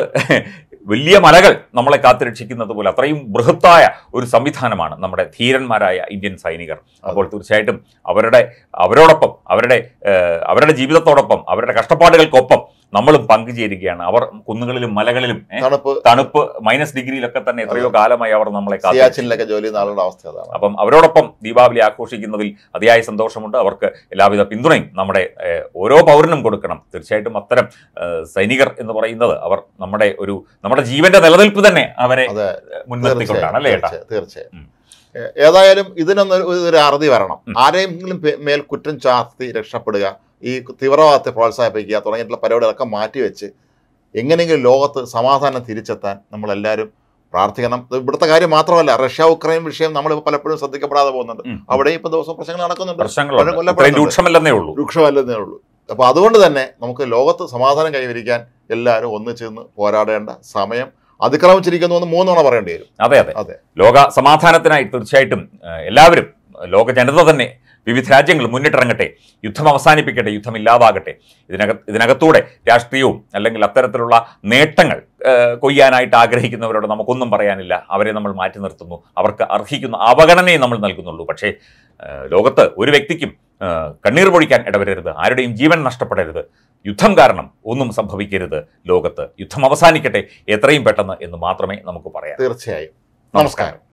വലിയ മലകൾ നമ്മളെ കാത്തുരക്ഷിക്കുന്നത് പോലെ അത്രയും ബൃഹത്തായ ഒരു സംവിധാനമാണ് നമ്മുടെ ധീരന്മാരായ ഇന്ത്യൻ സൈനികർ അപ്പോൾ തീർച്ചയായിട്ടും അവരുടെ അവരോടൊപ്പം അവരുടെ ഏഹ്, അവരുടെ ജീവിതത്തോടൊപ്പം അവരുടെ കഷ്ടപ്പാടുകൾക്കൊപ്പം നമ്മളും പങ്കുചേരുകയാണ് അവർ കുന്നുകളിലും മലകളിലും ഏഹ്, തണുപ്പ് തണുപ്പ് മൈനസ് ഡിഗ്രിയിലൊക്കെ തന്നെ എത്രയോ കാലമായി അവർ നമ്മളെ കാത്തു സിയാച്ചിനിലൊക്കെ ജോലി ചെയ്യുന്ന ആളുടെ അവസ്ഥ അതാണ് അപ്പം അവരോടൊപ്പം ദീപാവലി ആഘോഷിക്കുന്നതിൽ അതിയായ സന്തോഷമുണ്ട് അവർക്ക് എല്ലാവിധ പിന്തുണയും നമ്മുടെ ഏഹ്, ഓരോ പൗരനും കൊടുക്കണം തീർച്ചയായിട്ടും അത്തരം ഏഹ്, സൈനികർ എന്ന് പറയുന്നത് അവർ നമ്മുടെ ഒരു നമ്മുടെ ജീവന്റെ നിലനിൽപ്പ് തന്നെ അവരെ അതെ ഏഹ്, മുൻനിർത്തിക്കൊണ്ടാണ് അല്ലേ ഏട്ടാ തീർച്ചയായും തീർച്ചയായും ഉം. ഏ- ഏതായാലും ഇതിനൊന്നൊരു ഒരു അറുതി വരണം ഉം. ആരെങ്കിലും പേ- മേൽ കുറ്റം ചാർത്തി രക്ഷപ്പെടുക ഈ തീവ്രവാദത്തെ പ്രോത്സാഹിപ്പിക്കുക തുടങ്ങിയിട്ടുള്ള പരിപാടികളൊക്കെ മാറ്റിവെച്ച് എങ്ങനെയെങ്കിലും ലോകത്ത് സമാധാനം തിരിച്ചെത്താൻ നമ്മളെല്ലാവരും പ്രാർത്ഥിക്കണം ഇത് ഇവിടുത്തെ കാര്യം മാത്രമല്ല റഷ്യ ഉക്രൈൻ വിഷയം നമ്മൾ പലപ്പോഴും ശ്രദ്ധിക്കപ്പെടാതെ പോകുന്നുണ്ട് ഉം. അവിടെ ഇപ്പൊ ദിവസം പ്രശ്നങ്ങൾ നടക്കുന്നുണ്ട് പ്രശ്നങ്ങളുണ്ട് പലരും ഇത്രയും കൊല്ലപ്പെടുന്നുണ്ട്. രൂക്ഷമല്ലെന്നേ ഉള്ളൂ രൂക്ഷമല്ലെന്നേ ഉള്ളൂ അപ്പോൾ അതുകൊണ്ട് തന്നെ നമുക്ക് ലോകത്ത് സമാധാനം കൈവരിക്കാൻ എല്ലാവരും ഒന്നിച്ച് നിന്ന് പോരാടേണ്ട സമയം അതിക്രമിച്ചിരിക്കുന്നു എന്ന് മൂന്നോണ പറയേണ്ടി വരും അതെ അതെ അതെ. ലോക സമാധാനത്തിനായി തീർച്ചയായിട്ടും ആ, എല്ലാവരും ലോക ജനത തന്നെ വിവിധ രാജ്യങ്ങൾ മുന്നിട്ടിറങ്ങട്ടെ യുദ്ധം അവസാനിപ്പിക്കട്ടെ യുദ്ധം ഇല്ലാതാകട്ടെ ഇതിനകത്ത് ഇതിനകത്തൂടെ രാഷ്ട്രീയവും അല്ലെങ്കിൽ അത്തരത്തിലുള്ള നേട്ടങ്ങൾ ആ, കൊയ്യാനായിട്ട് ആഗ്രഹിക്കുന്നവരോട് നമുക്കൊന്നും പറയാനില്ല അവരെ നമ്മൾ മാറ്റി നിർത്തുന്നു അവർക്ക് അർഹിക്കുന്ന അവഗണനയെ നമ്മൾ നൽകുന്നുള്ളൂ പക്ഷേ ആ, ലോകത്ത് ഒരു വ്യക്തിക്കും ആ, കണ്ണീർ പൊഴിക്കാൻ ഇടവരരുത് ആരുടെയും ജീവൻ നഷ്ടപ്പെടരുത് യുദ്ധം കാരണം ഒന്നും സംഭവിക്കരുത് ലോകത്ത് യുദ്ധം അവസാനിക്കട്ടെ എത്രയും പെട്ടെന്ന് എന്ന് മാത്രമേ നമുക്ക് പറയാം തീർച്ചയായും നമസ്കാരം